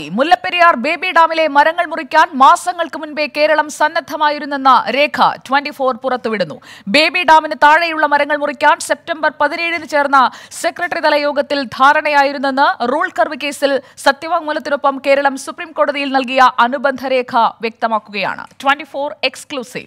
Mullaperiyar baby ഡാമിലെ മരങ്ങൾ മുറിക്കാൻ മാസങ്ങൾക്ക് മുൻപേ കേരളം സന്നദ്ധമായിരുന്നെന്ന രേഖ ട്വന്റി ഫോർ പുറത്തുവിടുന്നു ബേബി ഡാമിന് താഴെയുള്ള മരങ്ങൾ മുറിക്കാൻ സെപ്റ്റംബർ പതിനേഴിന് ചേർന്ന സെക്രട്ടറി തല യോഗത്തിൽ ധാരണയായിരുന്നെന്ന് റൂൾ കർവ് കേസിൽ സത്യവാങ്മൂലത്തിനൊപ്പം കേരളം സുപ്രീം കോടതിയിൽ നൽകിയ അനുബന്ധ രേഖ വ്യക്തമാക്കുകയാണ് twenty four exclusive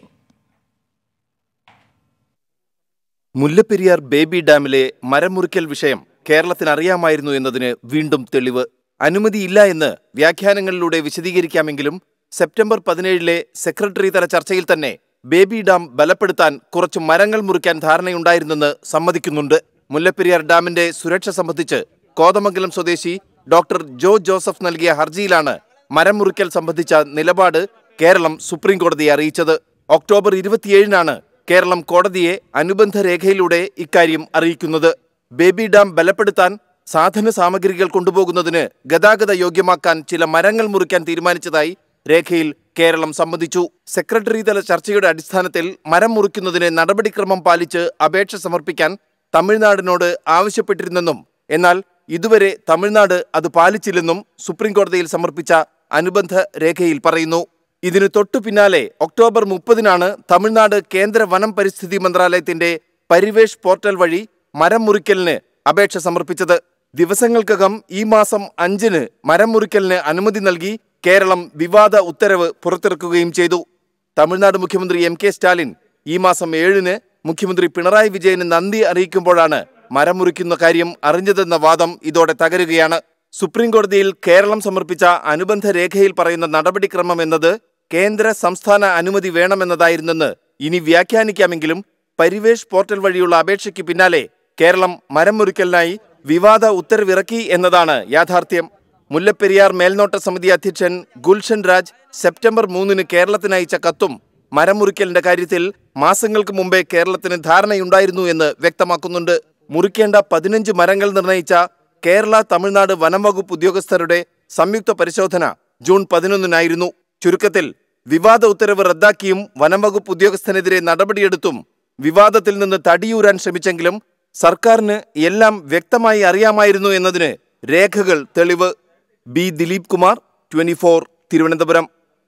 Mullaperiyar baby ഡാമിലെ മരമുറിക്കൽ വിഷയം കേരളത്തിന് അറിയാമായിരുന്നു എന്നതിന് വീണ്ടും തെളിവ് അനുമതിയില്ല എന്ന് വ്യാഖ്യാനങ്ങളിലൂടെ വിശദീകരിക്കാമെങ്കിലും സെപ്റ്റംബർ പതിനേഴിലെ സെക്രട്ടറി തല ചർച്ചയിൽ തന്നെ ബേബി ഡാം ബലപ്പെടുത്താൻ കുറച്ച് മരങ്ങൾ മുറിക്കാൻ ധാരണയുണ്ടായിരുന്നെന്ന് സമ്മതിക്കുന്നുണ്ട് മുല്ലപ്പെരിയാർ ഡാമിന്റെ സുരക്ഷ സംബന്ധിച്ച് കോതമംഗലം സ്വദേശി ഡോക്ടർ ജോ ജോസഫ് നൽകിയ ഹർജിയിലാണ് മരം മുറിക്കൽ സംബന്ധിച്ച നിലപാട് കേരളം സുപ്രീം കോടതിയെ അറിയിച്ചത് ഒക്ടോബർ ഇരുപത്തിയേഴിനാണ് കേരളം കോടതിയെ അനുബന്ധ രേഖയിലൂടെ ഇക്കാര്യം അറിയിക്കുന്നത് ബേബി ഡാം ബലപ്പെടുത്താൻ സാധന സാമഗ്രികൾ കൊണ്ടുപോകുന്നതിന് ഗതാഗത യോഗ്യമാക്കാൻ ചില മരങ്ങൾ മുറിക്കാൻ തീരുമാനിച്ചതായി രേഖയിൽ കേരളം സമ്മതിച്ചു സെക്രട്ടറി തല ചർച്ചയുടെ അടിസ്ഥാനത്തിൽ മരം മുറിക്കുന്നതിന് നടപടിക്രമം പാലിച്ച് അപേക്ഷ സമർപ്പിക്കാൻ തമിഴ്നാടിനോട് ആവശ്യപ്പെട്ടിരുന്നെന്നും എന്നാൽ ഇതുവരെ തമിഴ്നാട് അത് പാലിച്ചില്ലെന്നും സുപ്രീംകോടതിയിൽ സമർപ്പിച്ച അനുബന്ധ രേഖയിൽ പറയുന്നു ഇതിനു തൊട്ടു പിന്നാലെ ഒക്ടോബർ മുപ്പതിനാണ് തമിഴ്നാട് കേന്ദ്ര വനം പരിസ്ഥിതി മന്ത്രാലയത്തിന്റെ പരിവേഷ് പോർട്ടൽ വഴി മരം മുറിക്കലിന് അപേക്ഷ സമർപ്പിച്ചത് ദിവസങ്ങൾക്കകം ഈ മാസം അഞ്ചിന് മരം മുറിക്കലിന് അനുമതി നൽകി കേരളം വിവാദ ഉത്തരവ് പുറത്തിറക്കുകയും ചെയ്തു തമിഴ്നാട് മുഖ്യമന്ത്രി എം കെ സ്റ്റാലിൻ ഈ മാസം ഏഴിന് മുഖ്യമന്ത്രി പിണറായി വിജയന് നന്ദി അറിയിക്കുമ്പോഴാണ് മരം മുറിക്കുന്ന കാര്യം അറിഞ്ഞതെന്ന വാദം ഇതോടെ തകരുകയാണ് സുപ്രീം കോടതിയിൽ കേരളം സമർപ്പിച്ച അനുബന്ധ രേഖയിൽ പറയുന്ന നടപടിക്രമം എന്നത് കേന്ദ്ര സംസ്ഥാന അനുമതി വേണമെന്നതായിരുന്നെന്ന് ഇനി വ്യാഖ്യാനിക്കാമെങ്കിലും പരിവേഷ് പോർട്ടൽ വഴിയുള്ള അപേക്ഷയ്ക്ക് പിന്നാലെ കേരളം മരം മുറിക്കലിനായി വിവാദ ഉത്തരവിറക്കി എന്നതാണ് യാഥാർത്ഥ്യം മുല്ലപ്പെരിയാർ മേൽനോട്ട സമിതി അധ്യക്ഷൻ ഗുൽഷൻ രാജ് സെപ്റ്റംബർ മൂന്നിന് കേരളത്തിന് അയച്ച കത്തും മരം മുറിക്കലിന്റെ കാര്യത്തിൽ മാസങ്ങൾക്ക് മുമ്പേ കേരളത്തിന് ധാരണയുണ്ടായിരുന്നു എന്ന് വ്യക്തമാക്കുന്നുണ്ട് മുറിക്കേണ്ട പതിനഞ്ച് മരങ്ങൾ നിർണയിച്ച കേരള തമിഴ്നാട് വനം വകുപ്പ് ഉദ്യോഗസ്ഥരുടെ സംയുക്ത പരിശോധന ജൂൺ പതിനൊന്നിനായിരുന്നു ചുരുക്കത്തിൽ വിവാദ ഉത്തരവ് റദ്ദാക്കിയും വനം വകുപ്പ് ഉദ്യോഗസ്ഥനെതിരെ നടപടിയെടുത്തും വിവാദത്തിൽ നിന്ന് തടിയൂരാൻ ശ്രമിച്ചെങ്കിലും സർക്കാരിന് എല്ലാം വ്യക്തമായി അറിയാമായിരുന്നു എന്നതിന് രേഖകൾ തെളിവ് B Dileep Kumar twenty Thiruvananthapuram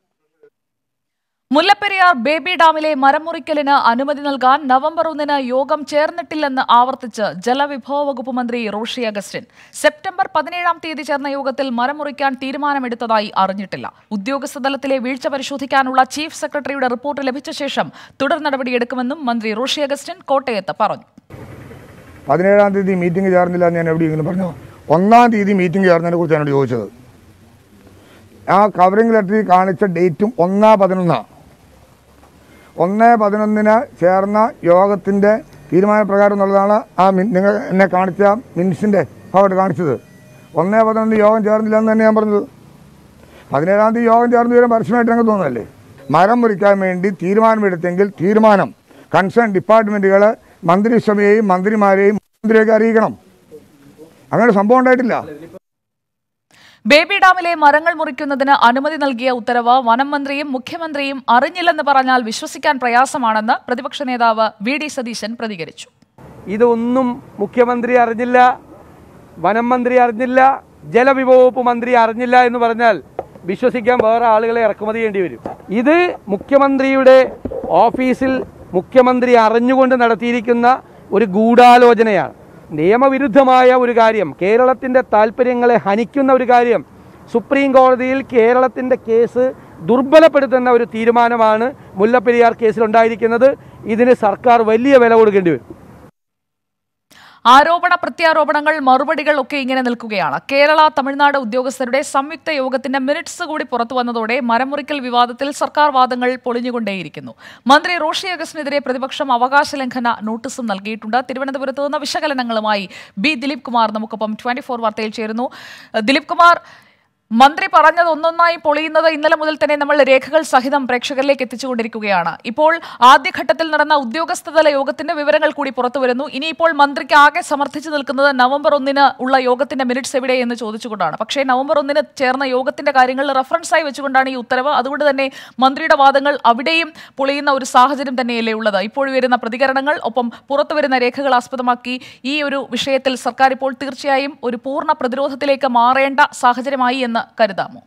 Mullaperiyar baby ഡാമിലെ മരം മുറിക്കലിന് അനുമതി നൽകാൻ നവംബർ ഒന്നിന് യോഗം ചേർന്നിട്ടില്ലെന്ന് ആവർത്തിച്ച് ജലവിഭവ വകുപ്പ് മന്ത്രി റോഷി അഗസ്റ്റിൻ സെപ്റ്റംബർ പതിനേഴാം തീയതി ചേർന്ന യോഗത്തിൽ മരം മുറിക്കാൻ തീരുമാനമെടുത്തതായി അറിഞ്ഞിട്ടില്ല ഉദ്യോഗസ്ഥ തലത്തിലെ വീഴ്ച പരിശോധിക്കാനുള്ള ചീഫ് സെക്രട്ടറിയുടെ റിപ്പോർട്ട് ലഭിച്ച ശേഷം തുടർ നടപടിയെടുക്കുമെന്നും മന്ത്രി റോഷി അഗസ്റ്റിൻ കോട്ടയത്ത് പറഞ്ഞു പതിനേഴാം തീയതി മീറ്റിംഗ് ചേർന്നില്ല എന്ന് ഞാൻ എവിടെയെങ്കിലും പറഞ്ഞു ഒന്നാം തീയതി മീറ്റിംഗ് ചേർന്നതിനെ കുറിച്ച് എന്നോട് ചോദിച്ചത് ആ കവറിംഗ് ലെറ്ററിൽ കാണിച്ച ഡേറ്റും ഒന്നാ പതിനൊന്നാ ഒന്ന് പതിനൊന്നിന് ചേർന്ന യോഗത്തിൻ്റെ തീരുമാനപ്രകാരം എന്നുള്ളതാണ് ആ മി- നിങ്ങൾ എന്നെ കാണിച്ച മിനിറ്റ്സിൻ്റെ ഭാഗത്ത് കാണിച്ചത് ഒന്ന് പതിനൊന്ന് യോഗം ചേർന്നില്ല എന്ന് തന്നെ ഞാൻ പറഞ്ഞത് പതിനേഴാം തീയതി യോഗം ചേർന്ന് വരും പരസ്യമായിട്ട് ഞങ്ങൾക്ക് തോന്നുന്നല്ലേ മരം മുറിക്കാൻ വേണ്ടി തീരുമാനമെടുത്തെങ്കിൽ തീരുമാനം കൺസേൺ ഡിപ്പാർട്ട്മെൻറ്റുകൾ മന്ത്രിസഭയെയും മന്ത്രിമാരെയും മന്ത്രിയൊക്കെ അറിയിക്കണം അങ്ങനെ ഒരു സംഭവം ഉണ്ടായിട്ടില്ല ബേബി ഡാമിലെ മരങ്ങൾ മുറിക്കുന്നതിന് അനുമതി നൽകിയ ഉത്തരവ് വനം മന്ത്രിയും മുഖ്യമന്ത്രിയും അറിഞ്ഞില്ലെന്ന് പറഞ്ഞാൽ വിശ്വസിക്കാൻ പ്രയാസമാണെന്ന് പ്രതിപക്ഷ നേതാവ് വി ഡി സതീശൻ പ്രതികരിച്ചു ഇതൊന്നും മുഖ്യമന്ത്രി അറിഞ്ഞില്ല വനം മന്ത്രി അറിഞ്ഞില്ല ജലവിഭവ വകുപ്പ് മന്ത്രി അറിഞ്ഞില്ല എന്ന് പറഞ്ഞാൽ വിശ്വസിക്കാൻ വേറെ ആളുകളെ ഇറക്കുമതി ചെയ്യേണ്ടി വരും ഇത് മുഖ്യമന്ത്രിയുടെ ഓഫീസിൽ മുഖ്യമന്ത്രി അറിഞ്ഞുകൊണ്ട് നടത്തിയിരിക്കുന്ന ഒരു ഗൂഢാലോചനയാണ് നിയമവിരുദ്ധമായ ഒരു കാര്യം കേരളത്തിൻ്റെ താല്പര്യങ്ങളെ ഹനിക്കുന്ന ഒരു കാര്യം സുപ്രീം കോടതിയിൽ കേരളത്തിൻ്റെ കേസ് ദുർബലപ്പെടുത്തുന്ന ഒരു തീരുമാനമാണ് മുല്ലപ്പെരിയാർ കേസിലുണ്ടായിരിക്കുന്നത് ഇതിന് സർക്കാർ വലിയ വില കൊടുക്കേണ്ടി വരും ആരോപണ പ്രത്യാരോപണങ്ങൾ മറുപടികൾ ഒക്കെ ഇങ്ങനെ നിൽക്കുകയാണ് കേരള തമിഴ്നാട് ഉദ്യോഗസ്ഥരുടെ സംയുക്ത യോഗത്തിന്റെ മിനിറ്റ്സ് കൂടി പുറത്തു വന്നതോടെ മരമുറിക്കൽ വിവാദത്തിൽ സർക്കാർ വാദങ്ങൾ പൊളിഞ്ഞുകൊണ്ടേയിരിക്കുന്നു മന്ത്രി റോഷി അഗസ്റ്റിനെതിരെ പ്രതിപക്ഷം അവകാശ ലംഘന നോട്ടീസും നൽകിയിട്ടുണ്ട് തിരുവനന്തപുരത്ത് നിന്ന് വിശകലനങ്ങളുമായി ബി ദിലീപ് കുമാർ നമുക്കൊപ്പം ട്വന്റി ഫോർ വാർത്തയിൽ ചേരുന്നു ദിലീപ് കുമാർ മന്ത്രി പറഞ്ഞത് ഒന്നൊന്നായി പൊളിയുന്നത് ഇന്നലെ മുതൽ തന്നെ നമ്മൾ രേഖകൾ സഹിതം പ്രേക്ഷകരിലേക്ക് എത്തിച്ചുകൊണ്ടിരിക്കുകയാണ് ഇപ്പോൾ ആദ്യഘട്ടത്തിൽ നടന്ന ഉദ്യോഗസ്ഥതല യോഗത്തിന്റെ വിവരങ്ങൾ കൂടി പുറത്തു വരുന്നു ഇനിയിപ്പോൾ മന്ത്രിക്ക് ആകെ സമർത്ഥിച്ചു നിൽക്കുന്നത് നവംബർ ഒന്നിന് ഉള്ള യോഗത്തിന്റെ മിനിറ്റ്സ് എവിടെ എന്ന് ചോദിച്ചുകൊണ്ടാണ് പക്ഷേ നവംബർ ഒന്നിന് ചേർന്ന യോഗത്തിന്റെ കാര്യങ്ങളിൽ റഫറൻസായി വെച്ചുകൊണ്ടാണ് ഈ ഉത്തരവ് അതുകൊണ്ട് തന്നെ മന്ത്രിയുടെ വാദങ്ങൾ അവിടെയും പൊളിയുന്ന ഒരു സാഹചര്യം തന്നെയല്ലേ ഉള്ളത് ഇപ്പോൾ വരുന്ന പ്രതികരണങ്ങൾ ഒപ്പം പുറത്തു വരുന്ന രേഖകൾ ആസ്പദമാക്കി ഈ ഒരു വിഷയത്തിൽ സർക്കാർ ഇപ്പോൾ തീർച്ചയായും ഒരു പൂർണ്ണ പ്രതിരോധത്തിലേക്ക് മാറേണ്ട സാഹചര്യമായി എന്നാണ് എന്ന് കരുതാമോ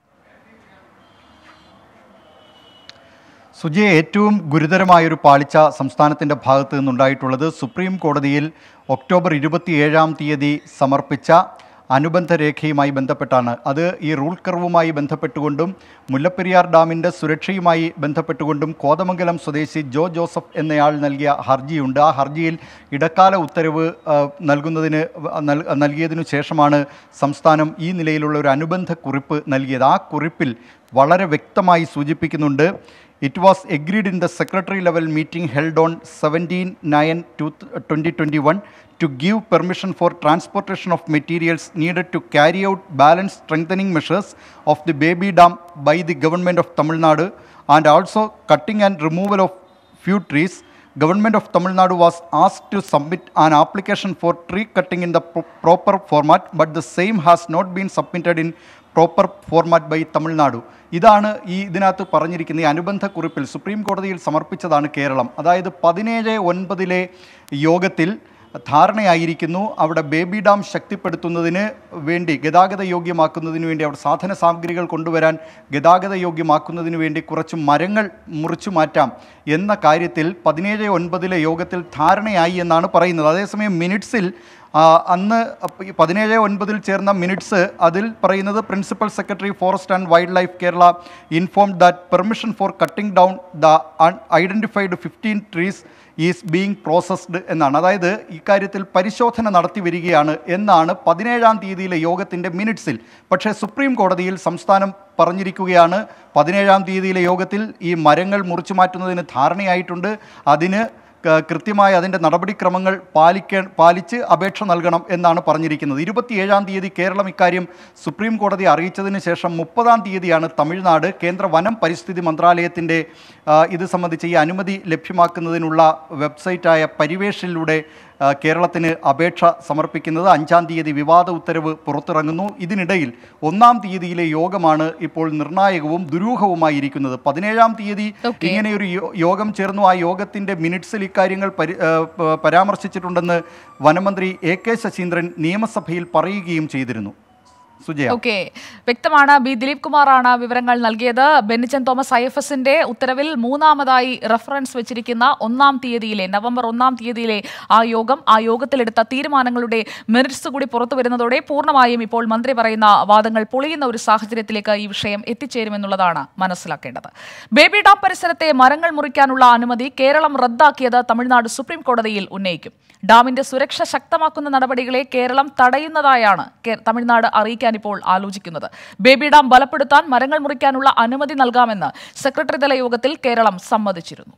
സുജയെ ഏറ്റവും ഗുരുതരമായൊരു പാളിച്ച സംസ്ഥാനത്തിൻ്റെ ഭാഗത്ത് നിന്നുണ്ടായിട്ടുള്ളത് സുപ്രീം കോടതിയിൽ ഒക്ടോബർ ഇരുപത്തിയേഴാം തീയതി സമർപ്പിച്ച അനുബന്ധ രേഖയുമായി ബന്ധപ്പെട്ടാണ് അത് ഈ റൂൾ കർവുമായി ബന്ധപ്പെട്ടുകൊണ്ടും മുല്ലപ്പെരിയാർ ഡാമിൻ്റെ സുരക്ഷയുമായി ബന്ധപ്പെട്ടുകൊണ്ടും കോതമംഗലം സ്വദേശി ജോ ജോസഫ് എന്നയാൾ നൽകിയ ഹർജിയുണ്ട് ആ ഹർജിയിൽ ഇടക്കാല ഉത്തരവ് ആ, നൽകുന്നതിന് നൽ- നൽകിയതിനു ശേഷമാണ് സംസ്ഥാനം ഈ നിലയിലുള്ള ഒരു അനുബന്ധ കുറിപ്പ് നൽകിയത് ആ കുറിപ്പിൽ വളരെ വ്യക്തമായി സൂചിപ്പിക്കുന്നുണ്ട് it was agreed in the secretary level meeting held on seventeen nine two twenty twenty one to give permission for transportation of materials needed to carry out balance strengthening measures of the baby dam by the government of Tamil Nadu and also cutting and removal of few trees, Government of Tamil Nadu was asked to submit an application for tree cutting in the pro- proper format, but the same has not been submitted in proper format by Tamil Nadu ഇതാണ് ഈ ഇതിനകത്ത് പറഞ്ഞിരിക്കുന്ന ഈ അനുബന്ധ കുറിപ്പിൽ supreme കോടതിയിൽ സമർപ്പിച്ചതാണ് കേരളം അതായത് പതിനേഴ് ഒൻപതിലെ യോഗത്തിൽ ധാരണയായിരിക്കുന്നു അവിടെ ബേബി ഡാം ശക്തിപ്പെടുത്തുന്നതിന് വേണ്ടി ഗതാഗത യോഗ്യമാക്കുന്നതിന് വേണ്ടി അവിടെ സാധന സാമഗ്രികൾ കൊണ്ടുവരാൻ ഗതാഗത യോഗ്യമാക്കുന്നതിന് വേണ്ടി കുറച്ച് മരങ്ങൾ മുറിച്ചു മാറ്റാം എന്ന കാര്യത്തിൽ പതിനേഴ് ഒൻപതിലെ യോഗത്തിൽ ധാരണയായി എന്നാണ് പറയുന്നത് അതേസമയം മിനിറ്റ്സിൽ ആ, അന്ന് അപ്പ- ഈ പതിനേഴ് ഒൻപതിൽ ചേർന്ന മിനിറ്റ്സ് അതിൽ പറയുന്നത് principal secretary forest and wild life Kerala inform that permission for cutting down the identified fifteen trees is being processed എന്നാണ് അതായത് ഇക്കാര്യത്തിൽ പരിശോധന നടത്തി വരികയാണ് എന്നാണ് പതിനേഴാം തീയതിയിലെ യോഗത്തിൻ്റെ മിനിറ്റ്സിൽ പക്ഷേ സുപ്രീം കോടതിയിൽ സംസ്ഥാനം പറഞ്ഞിരിക്കുകയാണ് പതിനേഴാം തീയതിയിലെ യോഗത്തിൽ ഈ മരങ്ങൾ മുറിച്ചു മാറ്റുന്നതിന് ധാരണയായിട്ടുണ്ട് അതിന് ക- കൃത്യമായി അതിൻ്റെ നടപടിക്രമങ്ങൾ പാലിക്കാൻ പാലിച്ച് അപേക്ഷ നൽകണം എന്നാണ് പറഞ്ഞിരിക്കുന്നത് ഇരുപത്തിയേഴാം തീയതി കേരളം ഇക്കാര്യം സുപ്രീം കോടതി അറിയിച്ചതിന് ശേഷം മുപ്പതാം തീയതിയാണ് തമിഴ്നാട് കേന്ദ്ര വനം പരിസ്ഥിതി മന്ത്രാലയത്തിൻ്റെ ആ, ഇത് സംബന്ധിച്ച് ഈ അനുമതി ലഭ്യമാക്കുന്നതിനുള്ള വെബ്സൈറ്റായ പരിവേഷിലൂടെ ആ, കേരളത്തിന് അപേക്ഷ സമർപ്പിക്കുന്നത് അഞ്ചാം തീയതി വിവാദ ഉത്തരവ് പുറത്തിറങ്ങുന്നു ഇതിനിടയിൽ ഒന്നാം തീയതിയിലെ യോഗമാണ് ഇപ്പോൾ നിർണായകവും ദുരൂഹവുമായിരിക്കുന്നത് പതിനേഴാം തീയതി Okay. ഇങ്ങനെ ഒരു യോ- യോഗം ചേർന്നു ആ യോഗത്തിന്റെ മിനിറ്റ്സിൽ ഇക്കാര്യങ്ങൾ പരി ആ, പ- പരാമർശിച്ചിട്ടുണ്ടെന്ന് വനമന്ത്രി എ കെ ശശീന്ദ്രൻ നിയമസഭയിൽ പറയുകയും ചെയ്തിരുന്നു സുജയ ഓക്കെ വ്യക്തമാണ് ബി ദിലീപ് കുമാറാണ് വിവരങ്ങൾ നൽകിയത് ബെന്നിച്ചൻ തോമസ് ഐ എഫ് എസിന്റെ ഉത്തരവിൽ മൂന്നാമതായി റെഫറൻസ് വെച്ചിരിക്കുന്ന ഒന്നാം തീയതിയിലെ നവംബർ ഒന്നാം തീയതിയിലെ ആ യോഗം ആ യോഗത്തിലെടുത്ത തീരുമാനങ്ങളുടെ മെറിറ്റ്സ് കൂടി പുറത്തു വരുന്നതോടെ പൂർണ്ണമായും ഇപ്പോൾ മന്ത്രി പറയുന്ന വാദങ്ങൾ പൊളിയുന്ന ഒരു സാഹചര്യത്തിലേക്ക് ഈ വിഷയം എത്തിച്ചേരുമെന്നുള്ളതാണ് മനസ്സിലാക്കേണ്ടത് ബേബി ഡാം പരിസരത്തെ മരങ്ങൾ മുറിക്കാനുള്ള അനുമതി കേരളം റദ്ദാക്കിയത് തമിഴ്നാട് സുപ്രീം കോടതിയിൽ ഉന്നയിക്കും ഡാമിന്റെ സുരക്ഷ ശക്തമാക്കുന്ന നടപടികളെ കേരളം തടയുന്നതായാണ് കേ- തമിഴ്നാട് അറിയിക്കാൻ ഇപ്പോൾ ആലോചിക്കുന്നത് ബേബി ഡാം ബലപ്പെടുത്താൻ മരങ്ങൾ മുറിക്കാനുള്ള അനുമതി നൽകാമെന്ന് സെക്രട്ടറി തല യോഗത്തിൽ കേരളം സമ്മതിച്ചിരുന്നു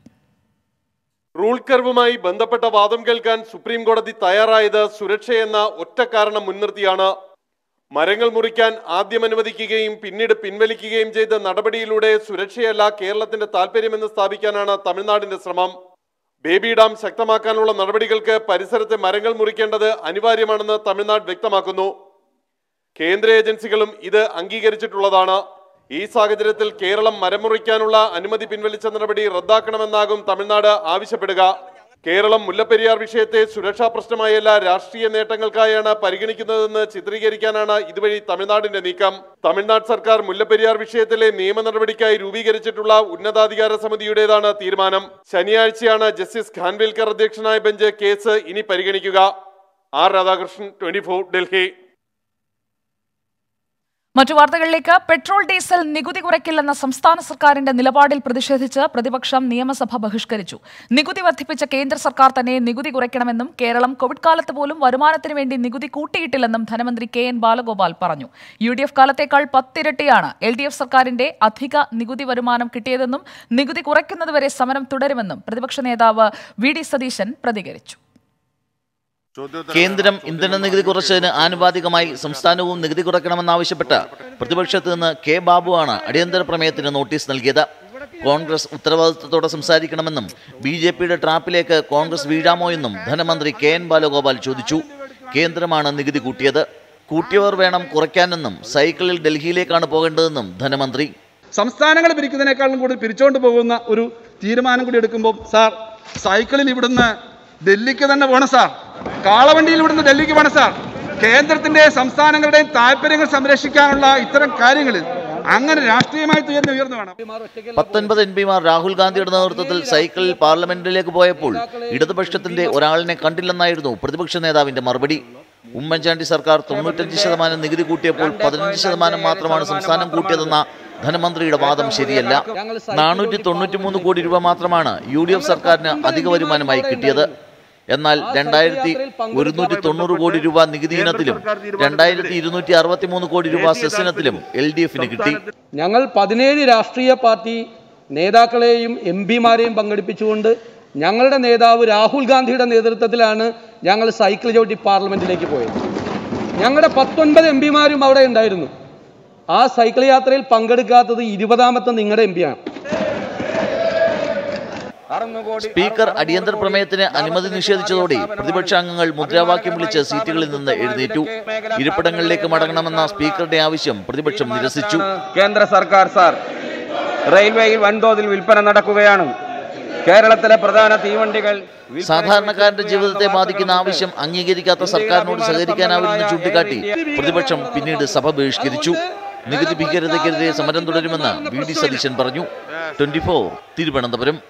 റൂൾ കർവുമായി ബന്ധപ്പെട്ട വാദം കേൾക്കാൻ സുപ്രീം കോടതി തയ്യാറായത് സുരക്ഷയെന്ന ഒറ്റ കാരണം മുൻനിർത്തിയാണ് മരങ്ങൾ മുറിക്കാൻ ആദ്യം അനുവദിക്കുകയും പിന്നീട് പിൻവലിക്കുകയും ചെയ്ത നടപടിയിലൂടെ സുരക്ഷയല്ല കേരളത്തിന്റെ താല്പര്യമെന്ന് സ്ഥാപിക്കാനാണ് തമിഴ്നാടിന്റെ ശ്രമം ബേബി ഡാം ശക്തമാക്കാനുള്ള നടപടികൾക്ക് പരിസരത്തെ മരങ്ങൾ മുറിക്കേണ്ടത് അനിവാര്യമാണെന്ന് തമിഴ്നാട് വ്യക്തമാക്കുന്നു കേന്ദ്ര ഏജൻസികളും ഇത് അംഗീകരിച്ചിട്ടുള്ളതാണ് ഈ സാഹചര്യത്തിൽ കേരളം മരം മുറിക്കാനുള്ള അനുമതി പിൻവലിച്ച നടപടി റദ്ദാക്കണമെന്നാകും തമിഴ്നാട് ആവശ്യപ്പെടുക കേരളം മുല്ലപ്പെരിയാർ വിഷയത്തെ സുരക്ഷാ പ്രശ്നമായല്ല രാഷ്ട്രീയ നേട്ടങ്ങൾക്കായാണ് പരിഗണിക്കുന്നതെന്ന് ചിത്രീകരിക്കാനാണ് ഇതുവഴി തമിഴ്നാടിന്റെ നീക്കം തമിഴ്നാട് സർക്കാർ മുല്ലപ്പെരിയാർ വിഷയത്തിലെ നിയമ നടപടിക്കായി രൂപീകരിച്ചിട്ടുള്ള ഉന്നതാധികാര സമിതിയുടേതാണ് തീരുമാനം ശനിയാഴ്ചയാണ് ജസ്റ്റിസ് ഖാൻവിൽക്കർ അധ്യക്ഷനായ ബെഞ്ച് കേസ് ഇനി പരിഗണിക്കുക ആർ രാധാകൃഷ്ണൻ ട്വന്റി ഡൽഹി മറ്റു വാർത്തകളിലേക്ക് പെട്രോൾ ഡീസൽ നികുതി കുറയ്ക്കില്ലെന്ന സംസ്ഥാന സർക്കാരിന്റെ നിലപാടിൽ പ്രതിഷേധിച്ച് പ്രതിപക്ഷം നിയമസഭ ബഹിഷ്കരിച്ചു നികുതി വർദ്ധിപ്പിച്ച കേന്ദ്ര സർക്കാർ തന്നെ നികുതി കുറയ്ക്കണമെന്നും കേരളം കോവിഡ് കാലത്ത് പോലും വരുമാനത്തിന് വേണ്ടി നികുതി കൂട്ടിയിട്ടില്ലെന്നും ധനമന്ത്രി കെ എൻ ബാലഗോപാൽ പറഞ്ഞു യു ഡി എഫ് കാലത്തേക്കാൾ പത്തിരട്ടിയാണ് എൽ ഡി എഫ് സർക്കാരിന്റെ അധിക നികുതി വരുമാനം കിട്ടിയതെന്നും നികുതി കുറയ്ക്കുന്നതുവരെ സമരം തുടരുമെന്നും പ്രതിപക്ഷ നേതാവ് വി ഡി സതീശൻ പ്രതികരിച്ചു കേന്ദ്രം ഇന്ധന നികുതി കുറച്ചതിന് ആനുപാതികമായി സംസ്ഥാനവും നികുതി കുറയ്ക്കണമെന്നാവശ്യപ്പെട്ട് പ്രതിപക്ഷത്ത് നിന്ന് കെ ബാബുവാണ് അടിയന്തര പ്രമേയത്തിന് നോട്ടീസ് നൽകിയത് കോൺഗ്രസ് ഉത്തരവാദിത്തത്തോടെ സംസാരിക്കണമെന്നും ബി ജെ പിയുടെ ട്രാപ്പിലേക്ക് കോൺഗ്രസ് വീഴാമോ എന്നും ധനമന്ത്രി കെ എൻ ബാലഗോപാൽ ചോദിച്ചു കേന്ദ്രമാണ് നികുതി കൂട്ടിയത് കൂട്ടിയവർ വേണം കുറയ്ക്കാനെന്നും സൈക്കിളിൽ ഡൽഹിയിലേക്കാണ് പോകേണ്ടതെന്നും ധനമന്ത്രി സംസ്ഥാനങ്ങൾ പിരിക്കുന്നതിനേക്കാളും കൂടുതൽ പിരിച്ചുകൊണ്ട് പോകുന്ന ഒരു തീരുമാനം കൂടി എടുക്കുമ്പോൾ സാർ സൈക്കിളിൽ ഇവിടുന്ന് ഡൽഹിക്ക് തന്നെ പോകണം സാർ കാളവണ്ടിയിൽ ഇവിടുന്ന് ഡൽഹിക്ക് പോകണം സാർ കേന്ദ്രത്തിന്റെ സംസ്ഥാനങ്ങളുടെയും താല്പര്യങ്ങൾ സംരക്ഷിക്കാനുള്ള ഇത്തരം കാര്യങ്ങളിൽ അങ്ങനെ രാഷ്ട്രീയമായി ഉയർന്നു ഉയർന്നു വേണം പത്തൊൻപത് എം പിമാർ രാഹുൽ ഗാന്ധിയുടെ നേതൃത്വത്തിൽ സൈക്കിളിൽ പാർലമെന്റിലേക്ക് പോയപ്പോൾ ഇടതുപക്ഷത്തിന്റെ ഒരാളിനെ കണ്ടില്ലെന്നായിരുന്നു പ്രതിപക്ഷ നേതാവിന്റെ മറുപടി ഉമ്മൻചാണ്ടി സർക്കാർ തൊണ്ണൂറ്റഞ്ച് ശതമാനം നികുതി കൂട്ടിയപ്പോൾ പതിനഞ്ച് ശതമാനം മാത്രമാണ് സംസ്ഥാനം കൂട്ടിയതെന്ന ധനമന്ത്രിയുടെ വാദം ശരിയല്ല നാനൂറ്റി തൊണ്ണൂറ്റിമൂന്ന് കോടി രൂപ മാത്രമാണ് യു ഡി എഫ് സർക്കാരിന് അധിക വരുമാനമായി കിട്ടിയത് എന്നാൽ രണ്ടായിരത്തി ഒരുന്നൂറ്റി തൊണ്ണൂറ് കോടി രൂപ നികുതി ഇനത്തിലും രണ്ടായിരത്തി ഇരുന്നൂറ്റി അറുപത്തി മൂന്ന് കോടി രൂപ സെസ് ഇനത്തിലും എൽ ഡി എഫിന് കിട്ടി ഞങ്ങൾ പതിനേഴ് രാഷ്ട്രീയ പാർട്ടി നേതാക്കളെയും എം പിമാരെയും പങ്കെടുപ്പിച്ചുകൊണ്ട് ഞങ്ങളുടെ നേതാവ് രാഹുൽ ഗാന്ധിയുടെ നേതൃത്വത്തിലാണ് ഞങ്ങൾ സൈക്കിൾ ചവിട്ടി പാർലമെന്റിലേക്ക് പോയത് ഞങ്ങളുടെ പത്തൊൻപത് എം പിമാരും അവിടെ ഉണ്ടായിരുന്നു ആ സൈക്കിൾ യാത്രയിൽ പങ്കെടുക്കാത്തത് ഇരുപതാമത്തെ നിങ്ങളുടെ എം പിയാണ് സ്പീക്കർ അടിയന്തര പ്രമേയത്തിന് അനുമതി നിഷേധിച്ചതോടെ പ്രതിപക്ഷ അംഗങ്ങൾ മുദ്രാവാക്യം വിളിച്ച് സീറ്റുകളിൽ നിന്ന് എഴുന്നേറ്റു ഇരിപ്പിടങ്ങളിലേക്ക് മടങ്ങണമെന്ന സ്പീക്കറുടെ ആവശ്യം പ്രതിപക്ഷം നിരസിച്ചു കേന്ദ്ര സർക്കാർ സാർ റെയിൽവേയിൽ വൻതോതിൽ വിൽപ്പന നടക്കുകയാണ് കേരളത്തിലെ പ്രധാന തീവണ്ടികൾ സാധാരണക്കാരന്റെ ജീവിതത്തെ ബാധിക്കുന്ന ആവശ്യം അംഗീകരിക്കാത്ത സർക്കാരിനോട് സഹകരിക്കാനാവില്ലെന്ന് ചൂണ്ടിക്കാട്ടി പ്രതിപക്ഷം പിന്നീട് സഭ ബഹിഷ്കരിച്ചു നികുതി ഭീകരതയ്ക്കെതിരെ സമരം തുടരുമെന്ന് വി ഡി സതീശൻ പറഞ്ഞു ട്വന്റി തിരുവനന്തപുരം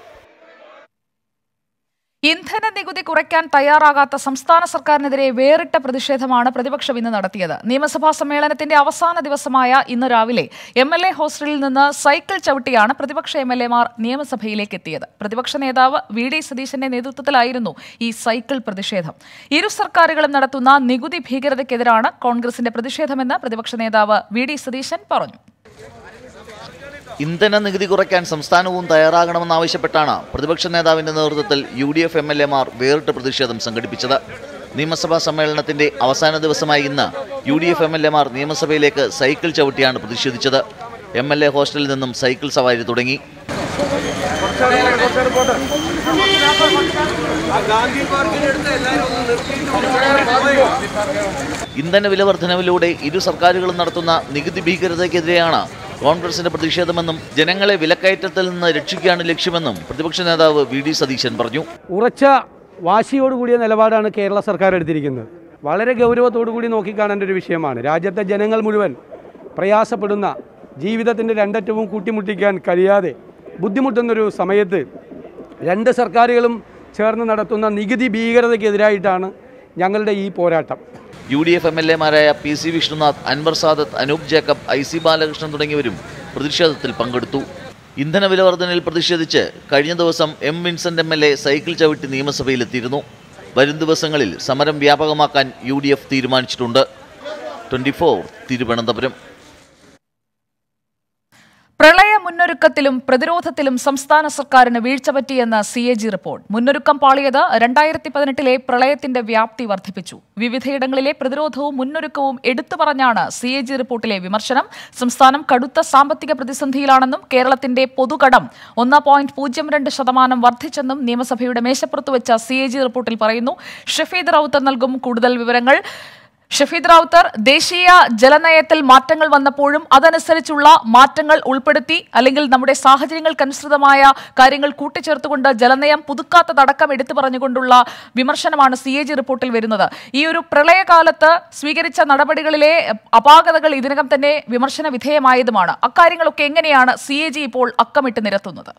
ഇന്ധന നികുതി കുറയ്ക്കാൻ തയ്യാറാകാത്ത സംസ്ഥാന സർക്കാരിനെതിരെ വേറിട്ട പ്രതിഷേധമാണ് പ്രതിപക്ഷം ഇന്ന് നടത്തിയത് നിയമസഭാ സമ്മേളനത്തിന്റെ അവസാന ദിവസമായ ഇന്ന് രാവിലെ എം എൽ എ ഹോസ്റ്റലിൽ നിന്ന് സൈക്കിൾ ചവിട്ടിയാണ് പ്രതിപക്ഷ എം എൽ എമാർ നിയമസഭയിലേക്ക് എത്തിയത് പ്രതിപക്ഷ നേതാവ് വി ഡി സതീശന്റെ നേതൃത്വത്തിലായിരുന്നു ഈ സൈക്കിൾ പ്രതിഷേധം ഇരു സർക്കാരുകളും നടത്തുന്ന നികുതി ഭീകരതയ്ക്കെതിരാണ് കോൺഗ്രസിന്റെ പ്രതിഷേധമെന്ന് പ്രതിപക്ഷ നേതാവ് വി ഡി സതീശൻ പറഞ്ഞു ഇന്ധന നികുതി കുറയ്ക്കാൻ സംസ്ഥാനവും തയ്യാറാകണമെന്നാവശ്യപ്പെട്ടാണ് പ്രതിപക്ഷ നേതാവിന്റെ നേതൃത്വത്തിൽ U D F M L എമാർ വേറിട്ട പ്രതിഷേധം സംഘടിപ്പിച്ചത് നിയമസഭാ സമ്മേളനത്തിന്റെ അവസാന ദിവസമായ ഇന്ന് U D F M L എമാർ നിയമസഭയിലേക്ക് സൈക്കിൾ ചവിട്ടിയാണ് പ്രതിഷേധിച്ചത് എം എൽ എ ഹോസ്റ്റലിൽ നിന്നും സൈക്കിൾ സവാരി തുടങ്ങി ഇന്ധന വില വർധനവിലൂടെ ഇരു സർക്കാരുകളും നടത്തുന്ന നികുതി ഭീകരതയ്ക്കെതിരെയാണ് കോൺഗ്രസിന്റെ പ്രതിഷേധമെന്നും ജനങ്ങളെ വിലക്കയറ്റത്തിൽ നിന്ന് രക്ഷിക്കുകയാണ് ലക്ഷ്യമെന്നും പ്രതിപക്ഷ നേതാവ് വി ഡി സതീശൻ പറഞ്ഞു ഉറച്ച വാശിയോടുകൂടിയ നിലപാടാണ് കേരള സർക്കാർ എടുത്തിരിക്കുന്നത് വളരെ ഗൗരവത്തോടു കൂടി നോക്കിക്കാണേണ്ട ഒരു വിഷയമാണ് രാജ്യത്തെ ജനങ്ങൾ മുഴുവൻ പ്രയാസപ്പെടുന്ന ജീവിതത്തിൻ്റെ രണ്ടറ്റവും കൂട്ടിമുട്ടിക്കാൻ കഴിയാതെ ബുദ്ധിമുട്ടുന്നൊരു സമയത്ത് രണ്ട് സർക്കാരുകളും ചേർന്ന് നടത്തുന്ന നികുതി ഭീകരതയ്ക്കെതിരായിട്ടാണ് ഞങ്ങളുടെ ഈ പോരാട്ടം U D F M L എമാരായ P C Vishnunath Anwar Sadath Anoop Jacob I C Balakrishnan തുടങ്ങിയവരും പ്രതിഷേധത്തിൽ പങ്കെടുത്തു ഇന്ധന വില വർധനയിൽ പ്രതിഷേധിച്ച് കഴിഞ്ഞ ദിവസം M Vincent M L A cycle ചവിട്ടി നിയമസഭയിലെത്തിയിരുന്നു വരും ദിവസങ്ങളിൽ സമരം വ്യാപകമാക്കാൻ യു ഡി എഫ് തീരുമാനിച്ചിട്ടുണ്ട് ട്വന്റി ഫോർ തിരുവനന്തപുരം പ്രളയ മുന്നൊരുക്കത്തിലും പ്രതിരോധത്തിലും സംസ്ഥാന സർക്കാരിന് വീഴ്ച പറ്റിയെന്ന് സി എ ജി റിപ്പോർട്ട് മുന്നൊരുക്കം പാളിയത് രണ്ടായിരത്തി പതിനെട്ടിലെ പ്രളയത്തിന്റെ വ്യാപ്തി വർദ്ധിപ്പിച്ചു വിവിധയിടങ്ങളിലെ പ്രതിരോധവും മുന്നൊരുക്കവും എടുത്തു പറഞ്ഞാണ് സി എ ജി റിപ്പോർട്ടിലെ വിമർശനം സംസ്ഥാനം കടുത്ത സാമ്പത്തിക പ്രതിസന്ധിയിലാണെന്നും കേരളത്തിന്റെ പൊതുകടം ഒന്ന് പോയിന്റ് പൂജ്യം രണ്ട് ശതമാനം വർദ്ധിച്ചെന്നും നിയമസഭയുടെ മേശപ്പുറത്ത് വെച്ച സി എ ജി റിപ്പോർട്ടിൽ പറയുന്നു ഷഫീദ് റൌത്തർ നൽകും കൂടുതൽ വിവരങ്ങൾ ഷഫീദ് റാവുത്തർ ദേശീയ ജലനയത്തിൽ മാറ്റങ്ങൾ വന്നപ്പോഴും അതനുസരിച്ചുള്ള മാറ്റങ്ങൾ ഉൾപ്പെടുത്തി അല്ലെങ്കിൽ നമ്മുടെ സാഹചര്യങ്ങൾക്കനുസൃതമായ കാര്യങ്ങൾ കൂട്ടിച്ചേർത്തുകൊണ്ട് ജലനയം പുതുക്കാത്തതടക്കം എടുത്തു പറഞ്ഞുകൊണ്ടുള്ള വിമർശനമാണ് സി എ ജി റിപ്പോർട്ടിൽ വരുന്നത് ഈ ഒരു പ്രളയകാലത്ത് സ്വീകരിച്ച നടപടികളിലെ അപാകതകൾ ഇതിനകം തന്നെ വിമർശന വിധേയമായതുമാണ് അക്കാര്യങ്ങളൊക്കെ എങ്ങനെയാണ് സി എ ജി ഇപ്പോൾ അക്കമിട്ട് നിരത്തുന്നത്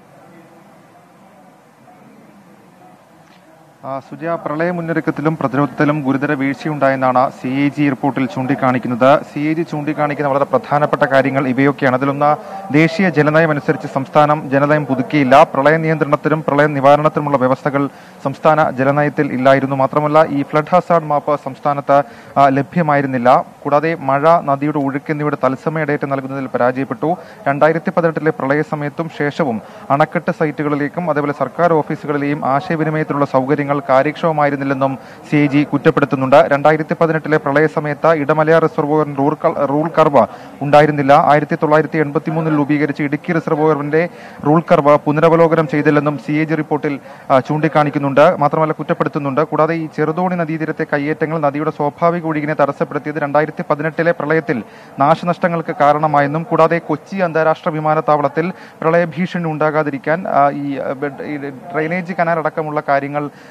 ആ, സുജയ പ്രളയ മുന്നൊരുക്കത്തിലും പ്രതിരോധത്തിലും ഗുരുതര വീഴ്ചയുണ്ടായെന്നാണ് സി എ ജി റിപ്പോർട്ടിൽ ചൂണ്ടിക്കാണിക്കുന്നത് സി എ ജി ചൂണ്ടിക്കാണിക്കുന്ന വളരെ പ്രധാനപ്പെട്ട കാര്യങ്ങൾ ഇവയൊക്കെയാണ് അതിലൊന്ന് ദേശീയ ജലനയം അനുസരിച്ച് സംസ്ഥാനം ജലനയം പുതുക്കിയില്ല പ്രളയ നിയന്ത്രണത്തിനും പ്രളയ നിവാരണത്തിനുമുള്ള വ്യവസ്ഥകൾ സംസ്ഥാന ജലനയത്തിൽ ഇല്ലായിരുന്നു മാത്രമല്ല ഈ ഫ്ലഡ് ഹസാർഡ് മാപ്പ് സംസ്ഥാനത്ത് ആ, ലഭ്യമായിരുന്നില്ല കൂടാതെ മഴ നദിയുടെ ഒഴുക്ക് എന്നിവയുടെ തത്സമയ ഡേറ്റ നൽകുന്നതിൽ പരാജയപ്പെട്ടു രണ്ടായിരത്തി പതിനെട്ടിലെ പ്രളയ സമയത്തും ശേഷവും അണക്കെട്ട് സൈറ്റുകളിലേക്കും അതേപോലെ സർക്കാർ ഓഫീസുകളിലെയും ആശയവിനിമയത്തിനുള്ള സൗകര്യങ്ങൾ കാര്യക്ഷമമായിരുന്നില്ലെന്നും സി എ ജി കുറ്റപ്പെടുത്തുന്നുണ്ട് രണ്ടായിരത്തി പതിനെട്ടിലെ പ്രളയ സമയത്ത് ഇടമലയാർ റിസർവോയർ റൂൾ ക- റൂൾ കർവ് ഉണ്ടായിരുന്നില്ല ആയിരത്തി തൊള്ളായിരത്തി എൺപത്തി മൂന്നിൽ രൂപീകരിച്ച ഇടുക്കി റിസർവോയറിന്റെ റൂൾ കർവ് പുനരവലോകനം ചെയ്തില്ലെന്നും സി എ ജി റിപ്പോർട്ടിൽ ആ, ചൂണ്ടിക്കാണിക്കുന്നുണ്ട് മാത്രമല്ല കുറ്റപ്പെടുത്തുന്നുണ്ട് കൂടാതെ ഈ ചെറുതോണി നദീതീരത്തെ കയ്യേറ്റങ്ങൾ നദിയുടെ സ്വാഭാവിക ഒഴുകിനെ തടസ്സപ്പെടുത്തിയത് രണ്ടായിരത്തി പതിനെട്ടിലെ പ്രളയത്തിൽ നാശനഷ്ടങ്ങൾക്ക് കാരണമായെന്നും കൂടാതെ കൊച്ചി അന്താരാഷ്ട്ര വിമാനത്താവളത്തിൽ പ്രളയഭീഷണി ഉണ്ടാകാതിരിക്കാൻ ആ, ഈ ആ, ബെഡ്- ഈ ഡ്രെയിനേജ് കനാൽ അടക്കമുള്ള കാര്യങ്ങൾ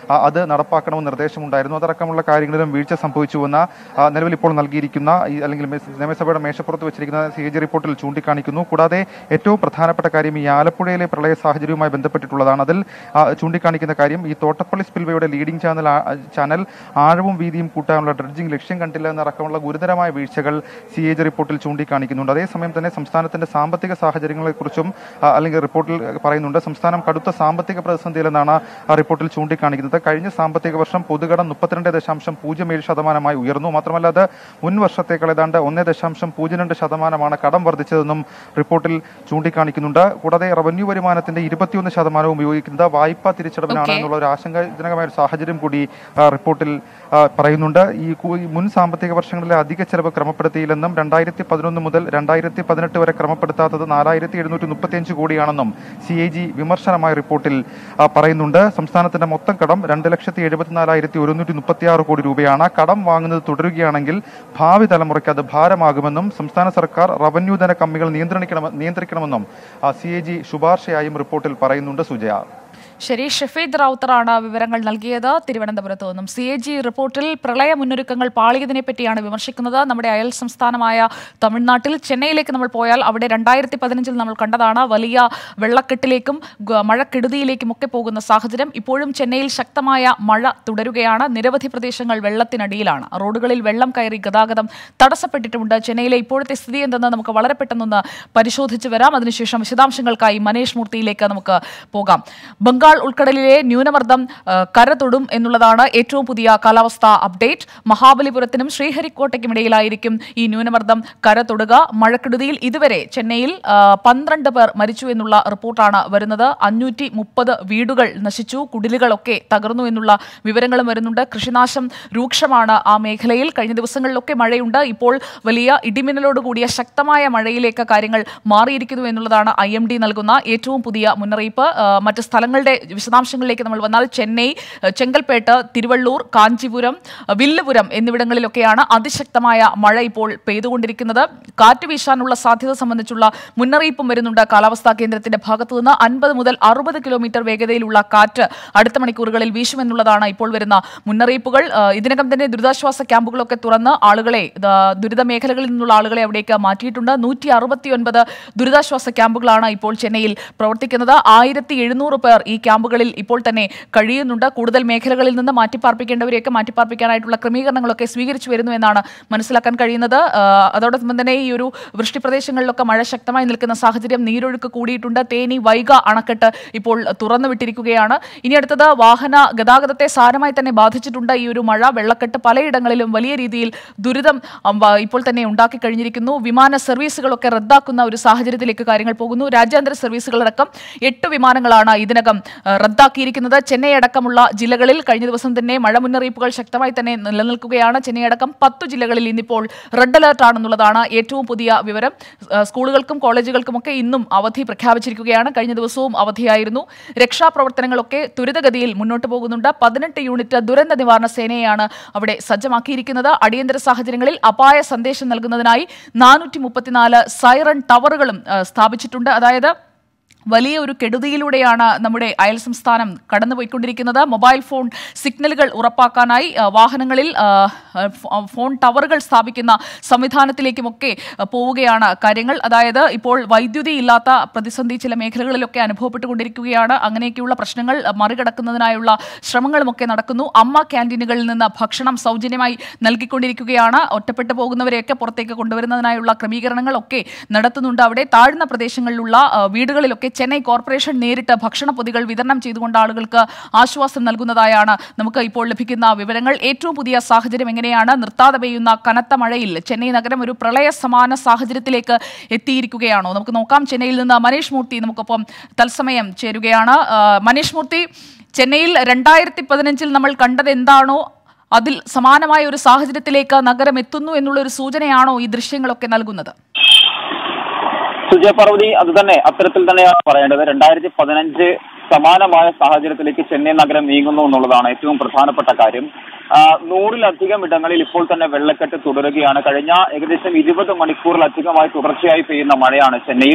ആ, അത് നടപ്പാക്കണമെന്ന് നിർദ്ദേശമുണ്ടായിരുന്നു അതടക്കമുള്ള കാര്യങ്ങളിലും വീഴ്ച സംഭവിച്ചുവെന്ന ആ, നിലവിൽ ഇപ്പോൾ നൽകിയിരിക്കുന്ന ഈ അല്ലെങ്കിൽ മെ- നിയമസഭയുടെ മേശപ്പുറത്ത് വെച്ചിരിക്കുന്ന സി എ ജി റിപ്പോർട്ടിൽ ചൂണ്ടിക്കാണിക്കുന്നു കൂടാതെ ഏറ്റവും പ്രധാനപ്പെട്ട കാര്യം ഈ ആലപ്പുഴയിലെ പ്രളയ സാഹചര്യവുമായി ബന്ധപ്പെട്ടിട്ടുള്ളതാണ് അതിൽ ആ, ചൂണ്ടിക്കാണിക്കുന്ന കാര്യം ഈ തോട്ടപ്പള്ളി സ്പിൽവേയുടെ ലീഡിംഗ് ചാനൽ ആ- ചാനൽ ആഴവും വീതിയും കൂട്ടാനുള്ള ഡ്രഡ്ജിംഗ് ലക്ഷ്യം കണ്ടില്ല എന്നടക്കമുള്ള ഗുരുതരമായ വീഴ്ചകൾ സി എ ജി റിപ്പോർട്ടിൽ ചൂണ്ടിക്കാണിക്കുന്നുണ്ട് അതേസമയം തന്നെ സംസ്ഥാനത്തിന്റെ സാമ്പത്തിക സാഹചര്യങ്ങളെക്കുറിച്ചും ആ, അല്ലെങ്കിൽ റിപ്പോർട്ടിൽ പറയുന്നുണ്ട് സംസ്ഥാനം കടുത്ത സാമ്പത്തിക പ്രതിസന്ധിയിലെന്നാണ് ആ റിപ്പോർട്ടിൽ ചൂണ്ടിക്കാണിക്കുന്നത് കഴിഞ്ഞ സാമ്പത്തിക വർഷം പൊതുകടം മുപ്പത്തിരണ്ട് ദശാംശം പൂജ്യം ഏഴ് ശതമാനമായി ഉയർന്നു മാത്രമല്ല അത് മുൻ വർഷത്തേക്കാൾ ഏതാണ്ട് ഒന്ന് ദശാംശം പൂജ്യം രണ്ട് ശതമാനമാണ് കടം വർദ്ധിച്ചതെന്നും റിപ്പോർട്ടിൽ ചൂണ്ടിക്കാണിക്കുന്നുണ്ട് കൂടാതെ റവന്യൂ വരുമാനത്തിന്റെ ഇരുപത്തിയൊന്ന് ശതമാനവും ഉപയോഗിക്കുന്നത് വായ്പാ തിരിച്ചടവിനാണ് Okay. എന്നുള്ള ഒരു ആശങ്കാജനകമായ ഒരു സാഹചര്യം കൂടി ആ, റിപ്പോർട്ടിൽ ആ, പറയുന്നുണ്ട് ഈ കു- ഈ മുൻ സാമ്പത്തിക വർഷങ്ങളിലെ അധിക ചെലവ് ക്രമപ്പെടുത്തിയില്ലെന്നും രണ്ടായിരത്തി പതിനൊന്ന് മുതൽ രണ്ടായിരത്തി പതിനെട്ട് വരെ ക്രമപ്പെടുത്താത്തത് നാലായിരത്തി എഴുന്നൂറ്റി മുപ്പത്തിയഞ്ച് കോടിയാണെന്നും സി എ ജി വിമർശനമായ റിപ്പോർട്ടിൽ ആ, പറയുന്നുണ്ട് സംസ്ഥാനത്തിന്റെ മൊത്തം കടം രണ്ട് ലക്ഷത്തി എഴുപത്തിനാലായിരത്തി ഒരുന്നൂറ്റി മുപ്പത്തി ആറ് കോടി രൂപയാണ് കടം വാങ്ങുന്നത് തുടരുകയാണെങ്കിൽ ഭാവി തലമുറയ്ക്ക് അത് ഭാരമാകുമെന്നും സംസ്ഥാന സർക്കാർ റവന്യൂ ധന കമ്മികൾ നിയന്ത്രിക്കണം നിയന്ത്രിക്കണമെന്നും സി എ ജി ശുപാർശയായും റിപ്പോർട്ടിൽ പറയുന്നുണ്ട് സുജയ ശരി ഷഫീദ് റൌത്തറാണ് വിവരങ്ങൾ നൽകിയത് തിരുവനന്തപുരത്ത് നിന്നും സി എ ജി റിപ്പോർട്ടിൽ പ്രളയ മുന്നൊരുക്കങ്ങൾ പാളിയതിനെ പറ്റിയാണ് വിമർശിക്കുന്നത് നമ്മുടെ അയൽ സംസ്ഥാനമായ തമിഴ്നാട്ടിൽ ചെന്നൈയിലേക്ക് നമ്മൾ പോയാൽ അവിടെ രണ്ടായിരത്തി പതിനഞ്ചിൽ നമ്മൾ കണ്ടതാണ് വലിയ വെള്ളക്കെട്ടിലേക്കും ഗ- മഴക്കെടുതിയിലേക്കും ഒക്കെ പോകുന്ന സാഹചര്യം ഇപ്പോഴും ചെന്നൈയിൽ ശക്തമായ മഴ തുടരുകയാണ് നിരവധി പ്രദേശങ്ങൾ വെള്ളത്തിനടിയിലാണ് റോഡുകളിൽ വെള്ളം കയറി ഗതാഗതം തടസ്സപ്പെട്ടിട്ടുമുണ്ട് ചെന്നൈയിലെ ഇപ്പോഴത്തെ സ്ഥിതി എന്തെന്ന് നമുക്ക് വളരെ പെട്ടെന്നൊന്ന് പരിശോധിച്ച് വരാം അതിനുശേഷം വിശദാംശങ്ങൾക്കായി മനേഷ് മൂർത്തിയിലേക്ക് നമുക്ക് പോകാം ബംഗാൾ ഉൾക്കടലിലെ ന്യൂനമർദ്ദം ആ, കര തൊടും എന്നുള്ളതാണ് ഏറ്റവും പുതിയ കാലാവസ്ഥാ അപ്ഡേറ്റ് മഹാബലിപുരത്തിനും ശ്രീഹരിക്കോട്ടയ്ക്കും ഇടയിലായിരിക്കും ഈ ന്യൂനമർദ്ദം കര തൊടുക മഴക്കെടുതിയിൽ ഇതുവരെ ചെന്നൈയിൽ ആ, പന്ത്രണ്ട് പേർ മരിച്ചു എന്നുള്ള റിപ്പോർട്ടാണ് വരുന്നത് അഞ്ഞൂറ്റി മുപ്പത് വീടുകൾ നശിച്ചു കുടിലുകളൊക്കെ തകർന്നു എന്നുള്ള വിവരങ്ങളും വരുന്നുണ്ട് കൃഷിനാശം രൂക്ഷമാണ് ആ മേഖലയിൽ കഴിഞ്ഞ ദിവസങ്ങളിലൊക്കെ മഴയുണ്ട് ഇപ്പോൾ വലിയ ഇടിമിന്നലോട് കൂടിയ ശക്തമായ മഴയിലേക്ക് കാര്യങ്ങൾ മാറിയിരിക്കുന്നു എന്നുള്ളതാണ് ഐ എം ഡി നൽകുന്ന ഏറ്റവും പുതിയ മുന്നറിയിപ്പ് ആ, മറ്റ് സ്ഥലങ്ങളുടെ വിശദാംശങ്ങളിലേക്ക് നമ്മൾ വന്നാൽ ചെന്നൈ ആ, ചെങ്കൽപ്പേട്ട് തിരുവള്ളൂർ കാഞ്ചീപുരം ആ, വില്ലുപുരം എന്നിവിടങ്ങളിലൊക്കെയാണ് അതിശക്തമായ മഴ ഇപ്പോൾ പെയ്തുകൊണ്ടിരിക്കുന്നത് കാറ്റ് വീശാനുള്ള സാധ്യത സംബന്ധിച്ചുള്ള മുന്നറിയിപ്പും വരുന്നുണ്ട് കാലാവസ്ഥാ കേന്ദ്രത്തിന്റെ ഭാഗത്തു നിന്ന് അൻപത് മുതൽ അറുപത് കിലോമീറ്റർ വേഗതയിലുള്ള കാറ്റ് അടുത്ത മണിക്കൂറുകളിൽ വീശുമെന്നുള്ളതാണ് ഇപ്പോൾ വരുന്ന മുന്നറിയിപ്പുകൾ ആ, ഇതിനകം തന്നെ ദുരിതാശ്വാസ ക്യാമ്പുകളൊക്കെ തുറന്ന് ആളുകളെ ദാ, ദുരിത മേഖലകളിൽ നിന്നുള്ള ആളുകളെ അവിടേക്ക് മാറ്റിയിട്ടുണ്ട് നൂറ്റി അറുപത്തിയൊൻപത് ദുരിതാശ്വാസ ക്യാമ്പുകളാണ് ഇപ്പോൾ ചെന്നൈയിൽ പ്രവർത്തിക്കുന്നത് ആയിരത്തി എഴുന്നൂറ് പേർ ഈ ക്യാമ്പുകളിൽ ഇപ്പോൾ തന്നെ കഴിയുന്നുണ്ട് കൂടുതൽ മേഖലകളിൽ നിന്ന് മാറ്റിപ്പാർപ്പിക്കേണ്ടവരെയൊക്കെ മാറ്റിപ്പാർപ്പിക്കാനായിട്ടുള്ള ക്രമീകരണങ്ങളൊക്കെ സ്വീകരിച്ചു വരുന്നു എന്നാണ് മനസ്സിലാക്കാൻ കഴിയുന്നത് ആ, അതോടൊപ്പം തന്നെ ഈ ഒരു വൃഷ്ടി പ്രദേശങ്ങളിലൊക്കെ മഴ ശക്തമായി നിൽക്കുന്ന സാഹചര്യം നീരൊഴുക്ക് കൂടിയിട്ടുണ്ട് തേനി വൈഗ അണക്കെട്ട് ഇപ്പോൾ തുറന്നു വിട്ടിരിക്കുകയാണ് ഇനി അടുത്തത് വാഹന ഗതാഗതത്തെ സാരമായി തന്നെ ബാധിച്ചിട്ടുണ്ട് ഈ ഒരു മഴ വെള്ളക്കെട്ട് പലയിടങ്ങളിലും വലിയ രീതിയിൽ ദുരിതം അം, വ- ഇപ്പോൾ തന്നെ ഉണ്ടാക്കി കഴിഞ്ഞിരിക്കുന്നു വിമാന സർവീസുകളൊക്കെ റദ്ദാക്കുന്ന ഒരു സാഹചര്യത്തിലേക്ക് കാര്യങ്ങൾ പോകുന്നു രാജ്യാന്തര സർവീസുകളടക്കം എട്ട് വിമാനങ്ങളാണ് ഇതിനകം ആ, റദ്ദാക്കിയിരിക്കുന്നത് ചെന്നൈ അടക്കമുള്ള ജില്ലകളിൽ കഴിഞ്ഞ ദിവസം തന്നെ മഴ മുന്നറിയിപ്പുകൾ ശക്തമായി തന്നെ നിലനിൽക്കുകയാണ് ചെന്നൈ അടക്കം പത്തു ജില്ലകളിൽ ഇന്നിപ്പോൾ റെഡ് അലർട്ട് ആണെന്നുള്ളതാണ് ഏറ്റവും പുതിയ വിവരം ആ, സ്കൂളുകൾക്കും കോളേജുകൾക്കുമൊക്കെ ഇന്നും അവധി പ്രഖ്യാപിച്ചിരിക്കുകയാണ് കഴിഞ്ഞ ദിവസവും അവധിയായിരുന്നു രക്ഷാപ്രവർത്തനങ്ങളൊക്കെ ത്വരിതഗതിയിൽ മുന്നോട്ട് പോകുന്നുണ്ട് പതിനെട്ട് യൂണിറ്റ് ദുരന്ത നിവാരണ സേനയെയാണ് അവിടെ സജ്ജമാക്കിയിരിക്കുന്നത് അടിയന്തര സാഹചര്യങ്ങളിൽ അപായ സന്ദേശം നൽകുന്നതിനായി നാനൂറ്റി മുപ്പത്തിനാല് സൈറൺ ടവറുകളും ആ, സ്ഥാപിച്ചിട്ടുണ്ട് അതായത് വലിയ ഒരു കെടുതിയിലൂടെയാണ് നമ്മുടെ അയൽ സംസ്ഥാനം കടന്നുപോയിക്കൊണ്ടിരിക്കുന്നത് മൊബൈൽ ഫോൺ സിഗ്നലുകൾ ഉറപ്പാക്കാനായി ആ, വാഹനങ്ങളിൽ ആ, ഫോ- ഫോൺ ടവറുകൾ സ്ഥാപിക്കുന്ന സംവിധാനത്തിലേക്കുമൊക്കെ ആ, പോവുകയാണ് കാര്യങ്ങൾ അതായത് ഇപ്പോൾ വൈദ്യുതി ഇല്ലാത്ത പ്രതിസന്ധി ചില മേഖലകളിലൊക്കെ അനുഭവപ്പെട്ടുകൊണ്ടിരിക്കുകയാണ് അങ്ങനെയൊക്കെയുള്ള പ്രശ്നങ്ങൾ ആ, മറികടക്കുന്നതിനായുള്ള ശ്രമങ്ങളുമൊക്കെ നടക്കുന്നു അമ്മ ക്യാൻറ്റീനുകളിൽ നിന്ന് ഭക്ഷണം സൗജന്യമായി നൽകിക്കൊണ്ടിരിക്കുകയാണ് ഒറ്റപ്പെട്ടു പോകുന്നവരെയൊക്കെ പുറത്തേക്ക് കൊണ്ടുവരുന്നതിനായുള്ള ക്രമീകരണങ്ങളൊക്കെ നടത്തുന്നുണ്ട് അവിടെ താഴ്ന്ന പ്രദേശങ്ങളിലുള്ള ആ, വീടുകളിലൊക്കെ ചെന്നൈ കോർപ്പറേഷൻ നേരിട്ട് ഭക്ഷണ പൊതികൾ വിതരണം ചെയ്തുകൊണ്ട് ആളുകൾക്ക് ആശ്വാസം നൽകുന്നതായാണ് നമുക്ക് ഇപ്പോൾ ലഭിക്കുന്ന വിവരങ്ങൾ ഏറ്റവും പുതിയ സാഹചര്യം എങ്ങനെയാണ് നിർത്താതെ പെയ്യുന്ന കനത്ത മഴയിൽ ചെന്നൈ നഗരം ഒരു പ്രളയ സമാന സാഹചര്യത്തിലേക്ക് എത്തിയിരിക്കുകയാണോ നമുക്ക് നോക്കാം ചെന്നൈയിൽ നിന്ന് മനീഷ് മൂർത്തി നമുക്കൊപ്പം തത്സമയം ചേരുകയാണ് ആ, മനീഷ് മൂർത്തി ചെന്നൈയിൽ രണ്ടായിരത്തി പതിനഞ്ചിൽ നമ്മൾ കണ്ടത് എന്താണോ അതിൽ സമാനമായ ഒരു സാഹചര്യത്തിലേക്ക് നഗരം എത്തുന്നു എന്നുള്ള ഒരു സൂചനയാണോ ഈ ദൃശ്യങ്ങളൊക്കെ നൽകുന്നത് സുജയ പാർവതി അത് തന്നെ അത്തരത്തിൽ തന്നെയാണ് പറയേണ്ടത് രണ്ടായിരത്തി പതിനഞ്ച് സമാനമായ സാഹചര്യത്തിലേക്ക് ചെന്നൈ നഗരം നീങ്ങുന്നു എന്നുള്ളതാണ് ഏറ്റവും പ്രധാനപ്പെട്ട കാര്യം ആ, നൂറിലധികം ഇടങ്ങളിൽ ഇപ്പോൾ തന്നെ വെള്ളക്കെട്ട് തുടരുകയാണ് കഴിഞ്ഞ ഏകദേശം ഇരുപത് മണിക്കൂറിലധികമായി തുടർച്ചയായി പെയ്യുന്ന മഴയാണ് ചെന്നൈയിൽ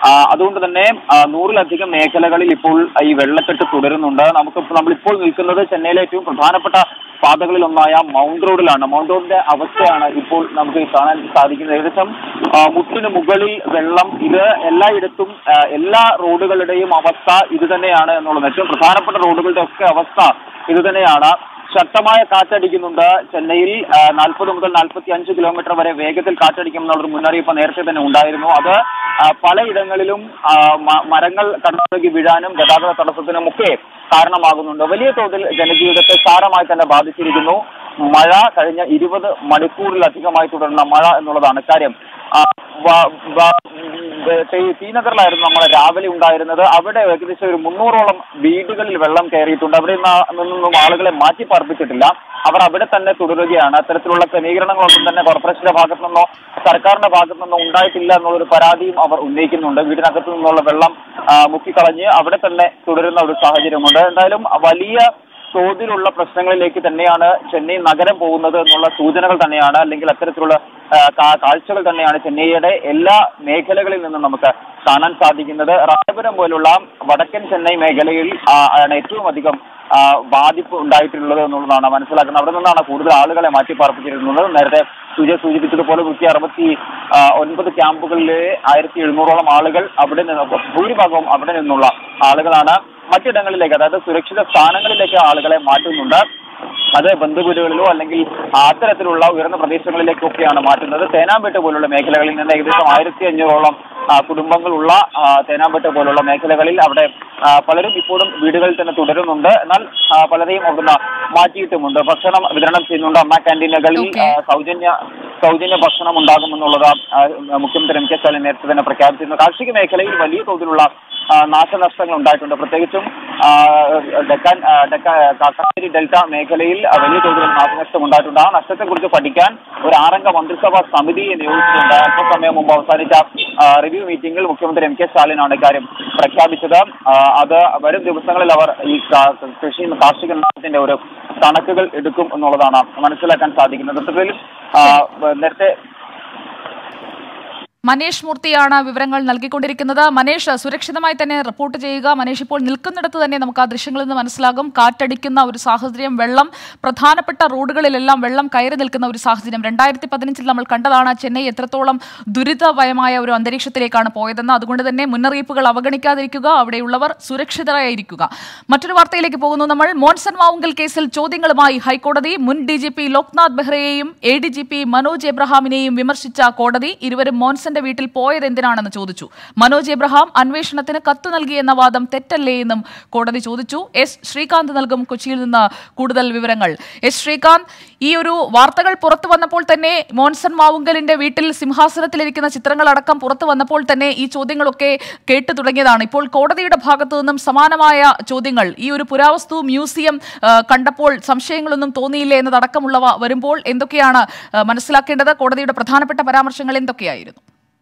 ആ, അതുകൊണ്ട് തന്നെ ആ, നൂറിലധികം മേഖലകളിൽ ഇപ്പോൾ ഈ വെള്ളക്കെട്ട് തുടരുന്നുണ്ട് നമുക്ക് നമ്മളിപ്പോൾ നിൽക്കുന്നത് ചെന്നൈയിലെ ഏറ്റവും പ്രധാനപ്പെട്ട പാതകളിൽ ഒന്നായ മൗണ്ട് റോഡിലാണ് മൗണ്ട് റോഡിന്റെ അവസ്ഥയാണ് ഇപ്പോൾ നമുക്ക് കാണാൻ സാധിക്കുന്നത് ഏകദേശം ആ, മുട്ടിന് മുകളിൽ വെള്ളം ഇത് എല്ലായിടത്തും ആ, എല്ലാ റോഡുകളുടെയും അവസ്ഥ ഇത് തന്നെയാണ് എന്നുള്ളത് ഏറ്റവും പ്രധാനപ്പെട്ട റോഡുകളുടെ ഒക്കെ അവസ്ഥ ഇത് തന്നെയാണ് ശക്തമായ കാറ്റടിക്കുന്നുണ്ട് ചെന്നൈയിൽ നാൽപ്പത് മുതൽ നാൽപ്പത്തി അഞ്ച് കിലോമീറ്റർ വരെ വേഗത്തിൽ കാറ്റടിക്കും എന്നുള്ളൊരു മുന്നറിയിപ്പ് നേരത്തെ തന്നെ ഉണ്ടായിരുന്നു അത് ആ, പലയിടങ്ങളിലും ആ, മ- മരങ്ങൾ കടന്നുകി വീഴാനും ഗതാഗത തടസ്സത്തിനും ഒക്കെ കാരണമാകുന്നുണ്ട് വലിയ തോതിൽ ജനജീവിതത്തെ സാരമായി തന്നെ ബാധിച്ചിരിക്കുന്നു മഴ കഴിഞ്ഞ ഇരുപത് മണിക്കൂറിലധികമായി തുടരുന്ന മഴ എന്നുള്ളതാണ് കാര്യം ആ, വ- വ- ശ്രീ- ശ്രീനഗറിലായിരുന്നു നമ്മൾ രാവിലെ ഉണ്ടായിരുന്നത് അവിടെ ഏകദേശം ഒരു മുന്നൂറോളം വീടുകളിൽ വെള്ളം കയറിയിട്ടുണ്ട് അവിടെ നിന്ന് നിന്നും ആളുകളെ മാറ്റി പാർപ്പിച്ചിട്ടില്ല അവർ അവിടെ തന്നെ തുടരുകയാണ് അത്തരത്തിലുള്ള ക്രമീകരണങ്ങളൊന്നും തന്നെ കോർപ്പറേഷന്റെ ഭാഗത്തു നിന്നോ സർക്കാരിന്റെ ഭാഗത്തു നിന്നോ ഉണ്ടായിട്ടില്ല എന്നുള്ളൊരു പരാതിയും അവർ ഉന്നയിക്കുന്നുണ്ട് വീടിനകത്തു നിന്നുള്ള വെള്ളം ആ, മുക്കിക്കളഞ്ഞ് അവിടെ തന്നെ തുടരുന്ന ഒരു സാഹചര്യമുണ്ട് എന്തായാലും വലിയ തോതിലുള്ള പ്രശ്നങ്ങളിലേക്ക് തന്നെയാണ് ചെന്നൈ നഗരം പോകുന്നത് എന്നുള്ള സൂചനകൾ തന്നെയാണ് അല്ലെങ്കിൽ അത്തരത്തിലുള്ള ആ, കാ- കാഴ്ചകൾ തന്നെയാണ് ചെന്നൈയുടെ എല്ലാ മേഖലകളിൽ നിന്നും നമുക്ക് കാണാൻ സാധിക്കുന്നത് റായപുരം പോലുള്ള വടക്കൻ ചെന്നൈ മേഖലയിൽ ആ, ആണ് ഏറ്റവും അധികം ആ, ബാധിപ്പ് ഉണ്ടായിട്ടുള്ളത് എന്നുള്ളതാണ് മനസ്സിലാക്കുന്നത് അവിടെ നിന്നാണ് കൂടുതൽ ആളുകളെ മാറ്റി പാർപ്പിച്ചിരുന്നത് നേരത്തെ സൂര്യ സൂചിപ്പിച്ചതുപോലെ നൂറ്റി അറുപത്തി ആ, ഒൻപത് ക്യാമ്പുകളിലെ ആയിരത്തി എഴുന്നൂറോളം ആളുകൾ അവിടെ നിന്ന് ഭൂരിഭാഗവും അവിടെ നിന്നുള്ള ആളുകളാണ് മറ്റിടങ്ങളിലേക്ക് അതായത് സുരക്ഷിത സ്ഥാനങ്ങളിലേക്ക് ആളുകളെ മാറ്റുന്നുണ്ട് അത് ബന്ധുവീടുകളിലോ അല്ലെങ്കിൽ അത്തരത്തിലുള്ള ഉയർന്ന പ്രദേശങ്ങളിലേക്കൊക്കെയാണ് മാറ്റുന്നത് തേനാമ്പേട്ട് പോലുള്ള മേഖലകളിൽ നിന്ന് ഏകദേശം ആയിരത്തി അഞ്ഞൂറോളം ആ, കുടുംബങ്ങളുള്ള ആ, തേനാമ്പേട്ട് പോലുള്ള മേഖലകളിൽ അവിടെ ആ, പലരും ഇപ്പോഴും വീടുകളിൽ തന്നെ തുടരുന്നുണ്ട് എന്നാൽ ആ, പലരെയും അവിടുന്ന് മാറ്റിയിട്ടുമുണ്ട് ഭക്ഷണം വിതരണം ചെയ്യുന്നുണ്ട് അമ്മ ക്യാൻറ്റീനുകളിൽ ആ, സൗജന്യ സൗജന്യ ഭക്ഷണം ഉണ്ടാകുമെന്നുള്ളത് ആ, മുഖ്യമന്ത്രി എം കെ സ്റ്റാലിൻ നേരത്തെ തന്നെ പ്രഖ്യാപിച്ചിരുന്നു കാർഷിക മേഖലയിൽ വലിയ തോതിലുള്ള ആ, നാശനഷ്ടങ്ങൾ ഉണ്ടായിട്ടുണ്ട് പ്രത്യേകിച്ചും ആ, ഡെക്കാൻ ആ, ഡെക്ക- കാക്കാരി ഡെൽറ്റ മേഖലയിൽ ആ, വലിയ തോതിലുള്ള നാശനഷ്ടം ഉണ്ടായിട്ടുണ്ട് ആ നഷ്ടത്തെക്കുറിച്ച് പഠിക്കാൻ ഒരു ആറംഗ മന്ത്രിസഭാ സമിതിയെ നിയോഗിച്ചിട്ടുണ്ട് അല്പസമയം മുമ്പ് അവസാനിച്ച ആ, റിവ്യൂ മീറ്റിംഗിൽ മുഖ്യമന്ത്രി എം കെ സ്റ്റാലിനാണ് ഇക്കാര്യം പ്രഖ്യാപിച്ചത് ആ, അത് വരും ദിവസങ്ങളിൽ അവർ ഈ കാ- കൃഷി കാർഷിക നഷ്ടത്തിന്റെ ഒരു കണക്കുകൾ എടുക്കും എന്നുള്ളതാണ് മനസ്സിലാക്കാൻ സാധിക്കുന്നത് സത്യത്തിൽ ആ, നേരത്തെ മനേഷ് മൂർത്തിയാണ് വിവരങ്ങൾ നൽകിക്കൊണ്ടിരിക്കുന്നത് മനേഷ് സുരക്ഷിതമായി തന്നെ റിപ്പോർട്ട് ചെയ്യുക മനേഷ് ഇപ്പോൾ നിൽക്കുന്നിടത്ത് തന്നെ നമുക്ക് ആ ദൃശ്യങ്ങളിൽ നിന്ന് മനസ്സിലാകും കാറ്റടിക്കുന്ന ഒരു സാഹചര്യം വെള്ളം പ്രധാനപ്പെട്ട റോഡുകളിലെല്ലാം വെള്ളം കയറി നിൽക്കുന്ന ഒരു സാഹചര്യം രണ്ടായിരത്തി പതിനഞ്ചിൽ നമ്മൾ കണ്ടതാണ് ചെന്നൈ എത്രത്തോളം ദുരിതഭയമായ ഒരു അന്തരീക്ഷത്തിലേക്കാണ് പോയതെന്ന് അതുകൊണ്ട് തന്നെ മുന്നറിയിപ്പുകൾ അവഗണിക്കാതിരിക്കുക അവിടെയുള്ളവർ സുരക്ഷിതരായിരിക്കുക മറ്റൊരു വാർത്തയിലേക്ക് പോകുന്നു നമ്മൾ മോൻസൺ മാവുങ്കൽ കേസിൽ ചോദ്യങ്ങളുമായി ഹൈക്കോടതി മുൻ ഡി ജി പി ലോക്നാഥ് ബെഹ്റയെയും A D G P Manoj എബ്രഹാമിനെയും വിമർശിച്ച കോടതി ഇരുവരും മോൻസന്റെ വീട്ടിൽ പോയത് എന്തിനാണെന്ന് ചോദിച്ചു മനോജ് എബ്രഹാം അന്വേഷണത്തിന് കത്ത് നൽകിയെന്ന വാദം തെറ്റല്ലേ എന്നും കോടതി ചോദിച്ചു എസ് ശ്രീകാന്ത് നൽകും കൊച്ചിയിൽ നിന്ന് കൂടുതൽ വിവരങ്ങൾ എസ് ശ്രീകാന്ത് ഈ ഒരു വാർത്തകൾ പുറത്തു വന്നപ്പോൾ തന്നെ മോൻസൺ മാവുങ്കലിന്റെ വീട്ടിൽ സിംഹാസനത്തിലിരിക്കുന്ന ചിത്രങ്ങളടക്കം പുറത്തു വന്നപ്പോൾ തന്നെ ഈ ചോദ്യങ്ങളൊക്കെ കേട്ടു തുടങ്ങിയതാണ് ഇപ്പോൾ കോടതിയുടെ ഭാഗത്തു നിന്നും സമാനമായ ചോദ്യങ്ങൾ ഈ ഒരു പുരാവസ്തു മ്യൂസിയം ആ, കണ്ടപ്പോൾ സംശയങ്ങളൊന്നും തോന്നിയില്ലേ എന്നതടക്കമുള്ളവ വരുമ്പോൾ എന്തൊക്കെയാണ് ആ, മനസ്സിലാക്കേണ്ടത് കോടതിയുടെ പ്രധാനപ്പെട്ട പരാമർശങ്ങൾ എന്തൊക്കെയായിരുന്നു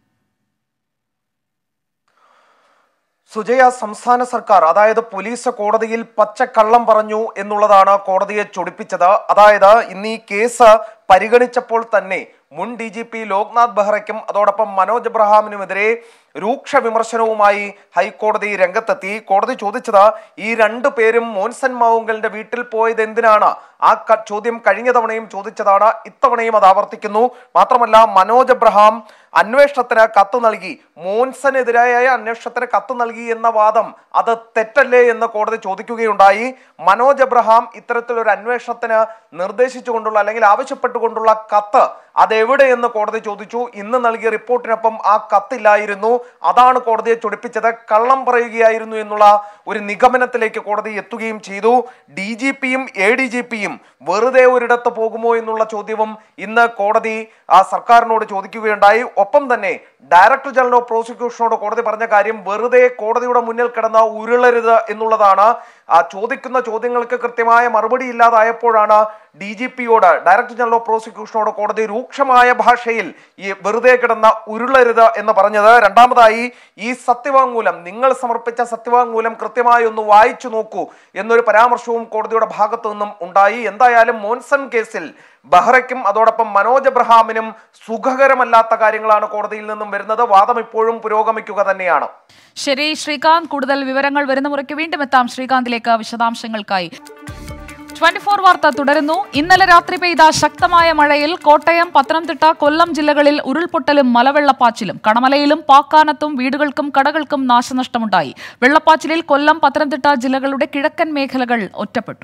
സുജയ സംസ്ഥാന സർക്കാർ അതായത് പോലീസ് കോടതിയിൽ പച്ചക്കള്ളം പറഞ്ഞു എന്നുള്ളതാണ് കോടതിയെ ചൊടിപ്പിച്ചത് അതായത് ഇന്ന് ഈ കേസ് പരിഗണിച്ചപ്പോൾ തന്നെ മുൻ ഡി ജി പി ലോക്നാഥ് ബെഹ്റയ്ക്കും അതോടൊപ്പം മനോജ് എബ്രഹാമിനുമെതിരെ രൂക്ഷ വിമർശനവുമായി ഹൈക്കോടതി രംഗത്തെത്തി കോടതി ചോദിച്ചത് ഈ രണ്ടു പേരും മോൻസൻ മാവുങ്കലിന്റെ വീട്ടിൽ പോയത് എന്തിനാണ് ആ ക- ചോദ്യം കഴിഞ്ഞ തവണയും ചോദിച്ചതാണ് ഇത്തവണയും അത് ആവർത്തിക്കുന്നു മാത്രമല്ല മനോജ് എബ്രഹാം അന്വേഷണത്തിന് കത്ത് നൽകി മോൻസനെതിരായ അന്വേഷണത്തിന് കത്ത് നൽകി എന്ന വാദം അത് തെറ്റല്ലേ എന്ന് കോടതി ചോദിക്കുകയുണ്ടായി മനോജ് എബ്രഹാം ഇത്തരത്തിലൊരു അന്വേഷണത്തിന് നിർദ്ദേശിച്ചുകൊണ്ടുള്ള അല്ലെങ്കിൽ ആവശ്യപ്പെട്ടുകൊണ്ടുള്ള കത്ത് അതെവിടെയെന്ന് കോടതി ചോദിച്ചു ഇന്ന് നൽകിയ റിപ്പോർട്ടിനൊപ്പം ആ കത്തില്ലായിരുന്നു അതാണ് കോടതിയെ ചൊടിപ്പിച്ചത് കള്ളം പറയുകയായിരുന്നു എന്നുള്ള ഒരു നിഗമനത്തിലേക്ക് കോടതി എത്തുകയും ചെയ്തു ഡി ജി പിയും എ ഡി ജി പിയും വെറുതെ ഒരിടത്ത് പോകുമോ എന്നുള്ള ചോദ്യവും ഇന്ന് കോടതി ആ സർക്കാരിനോട് ചോദിക്കുകയുണ്ടായി ഒപ്പം തന്നെ ഡയറക്ടർ ജനറൽ ഓഫ് പ്രോസിക്യൂഷനോട് കോടതി പറഞ്ഞ കാര്യം വെറുതെ കോടതിയുടെ മുന്നിൽ കിടന്ന് ഉരുളരുത് എന്നുള്ളതാണ് ആ ചോദിക്കുന്ന ചോദ്യങ്ങൾക്ക് കൃത്യമായ മറുപടി ഇല്ലാതായപ്പോഴാണ് ഡി ജി പിയോട് ഡയറക്ടർ ജനറൽ ഓഫ് പ്രോസിക്യൂഷനോട് കോടതി രൂക്ഷമായ ഭാഷയിൽ ഈ വെറുതെ കിടന്ന ഉരുളരുത് എന്ന് പറഞ്ഞത് രണ്ടാമത്തെ മൂന്നാമതായി ഈ സത്യവാങ്മൂലം നിങ്ങൾ സമർപ്പിച്ച സത്യവാങ്മൂലം കൃത്യമായി ഒന്ന് വായിച്ചു നോക്കൂ എന്നൊരു പരാമർശവും കോടതിയുടെ ഭാഗത്തു നിന്നും ഉണ്ടായി എന്തായാലും മോൻസൺ കേസിൽ ബഹ്റയ്ക്കും അതോടൊപ്പം മനോജ് എബ്രഹാമിനും സുഖകരമല്ലാത്ത കാര്യങ്ങളാണ് കോടതിയിൽ നിന്നും വരുന്നത് വാദം ഇപ്പോഴും പുരോഗമിക്കുക തന്നെയാണ് ശരി ശ്രീകാന്ത് കൂടുതൽ വിവരങ്ങൾ വരുന്ന മുറയ്ക്ക് വീണ്ടും എത്താം ശ്രീകാന്തിലേക്ക് വിശദാംശങ്ങൾക്കായി ട്വന്റി ഫോർ വാർത്ത തുടരുന്നു ഇന്നലെ രാത്രി പെയ്ത ശക്തമായ മഴയിൽ കോട്ടയം പത്തനംതിട്ട കൊല്ലം ജില്ലകളിൽ ഉരുൾപൊട്ടലും മലവെള്ളപ്പാച്ചിലും കണമലയിലും പാക്കാനത്തും വീടുകൾക്കും കടകൾക്കും നാശനഷ്ടമുണ്ടായി വെള്ളപ്പാച്ചിലിൽ കൊല്ലം പത്തനംതിട്ട ജില്ലകളുടെ കിഴക്കൻ മേഖലകൾ ഒറ്റപ്പെട്ടു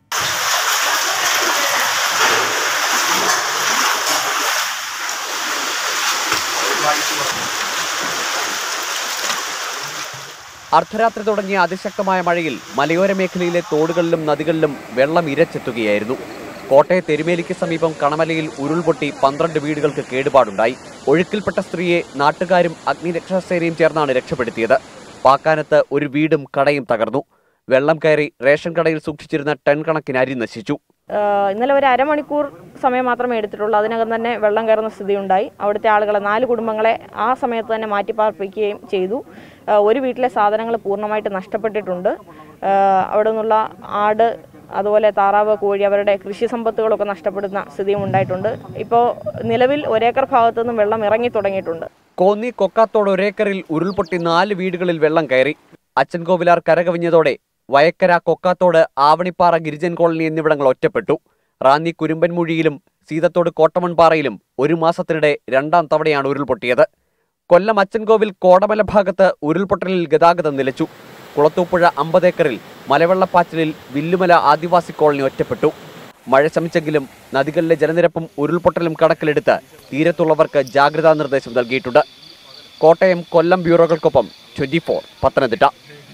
അർദ്ധരാത്രി തുടങ്ങിയ അതിശക്തമായ മഴയിൽ മലയോര മേഖലയിലെ തോടുകളിലും നദികളിലും വെള്ളം ഇരച്ചെത്തുകയായിരുന്നു കോട്ടയത്ത് എരുമേലിക്ക് സമീപം കണമലയിൽ ഉരുൾപൊട്ടി പന്ത്രണ്ട് വീടുകൾക്ക് കേടുപാടുണ്ടായി ഒഴുക്കിൽപ്പെട്ട സ്ത്രീയെ നാട്ടുകാരും അഗ്നിരക്ഷാസേനയും ചേർന്നാണ് രക്ഷപ്പെടുത്തിയത് പാക്കാനത്ത് ഒരു വീടും കടയും തകർന്നു വെള്ളം കയറി റേഷൻ കടയിൽ സൂക്ഷിച്ചിരുന്ന ടൺ കണക്കിന് അരി നശിച്ചു ആഹ് ഇന്നലെ ഒരു അരമണിക്കൂർ സമയം മാത്രമേ എടുത്തിട്ടുള്ളൂ അതിനകം തന്നെ വെള്ളം കയറുന്ന സ്ഥിതിയുണ്ടായി അവിടുത്തെ ആളുകളെ നാല് കുടുംബങ്ങളെ ആ സമയത്ത് തന്നെ മാറ്റിപ്പാർപ്പിക്കുകയും ചെയ്തു ആഹ് ഒരു വീട്ടിലെ സാധനങ്ങൾ പൂർണ്ണമായിട്ട് നഷ്ടപ്പെട്ടിട്ടുണ്ട് ആഹ് അവിടെ നിന്നുള്ള ആട് അതുപോലെ താറാവ് കോഴി അവരുടെ കൃഷി സമ്പത്തുകളൊക്കെ നഷ്ടപ്പെടുന്ന സ്ഥിതിയും ഉണ്ടായിട്ടുണ്ട് ഇപ്പോൾ നിലവിൽ ഒരേക്കർ ഭാഗത്തു നിന്നും വെള്ളം ഇറങ്ങി തുടങ്ങിയിട്ടുണ്ട് കോന്നി കൊക്കാത്തോട് ഒരേക്കറിൽ ഉരുൾപൊട്ടി നാല് വീടുകളിൽ വെള്ളം കയറി അച്ചൻകോവിലാർ കരകവിഞ്ഞതോടെ വയക്കര കൊക്കാത്തോട് ആവണിപ്പാറ ഗിരിജൻ കോളനി എന്നിവിടങ്ങൾ ഒറ്റപ്പെട്ടു റാന്നി കുരുമ്പൻമുഴിയിലും സീതത്തോട് കോട്ടമൺപാറയിലും ഒരു മാസത്തിനിടെ രണ്ടാം തവണയാണ് ഉരുൾപൊട്ടിയത് കൊല്ലം അച്ചൻകോവിൽ കോടമല ഭാഗത്ത് ഉരുൾപൊട്ടലിൽ ഗതാഗതം നിലച്ചു കുളത്തൂപ്പുഴ അമ്പതേക്കറിൽ മലവെള്ളപ്പാച്ചിലിൽ വില്ലുമല ആദിവാസി കോളനി ഒറ്റപ്പെട്ടു മഴ ശമിച്ചെങ്കിലും നദികളിലെ ജലനിരപ്പും ഉരുൾപൊട്ടലും കണക്കിലെടുത്ത് തീരത്തുള്ളവർക്ക് ജാഗ്രതാ നിർദ്ദേശം നൽകിയിട്ടുണ്ട് കോട്ടയം കൊല്ലം ബ്യൂറോകൾക്കൊപ്പം ട്വന്റി ഫോർ പത്തനംതിട്ട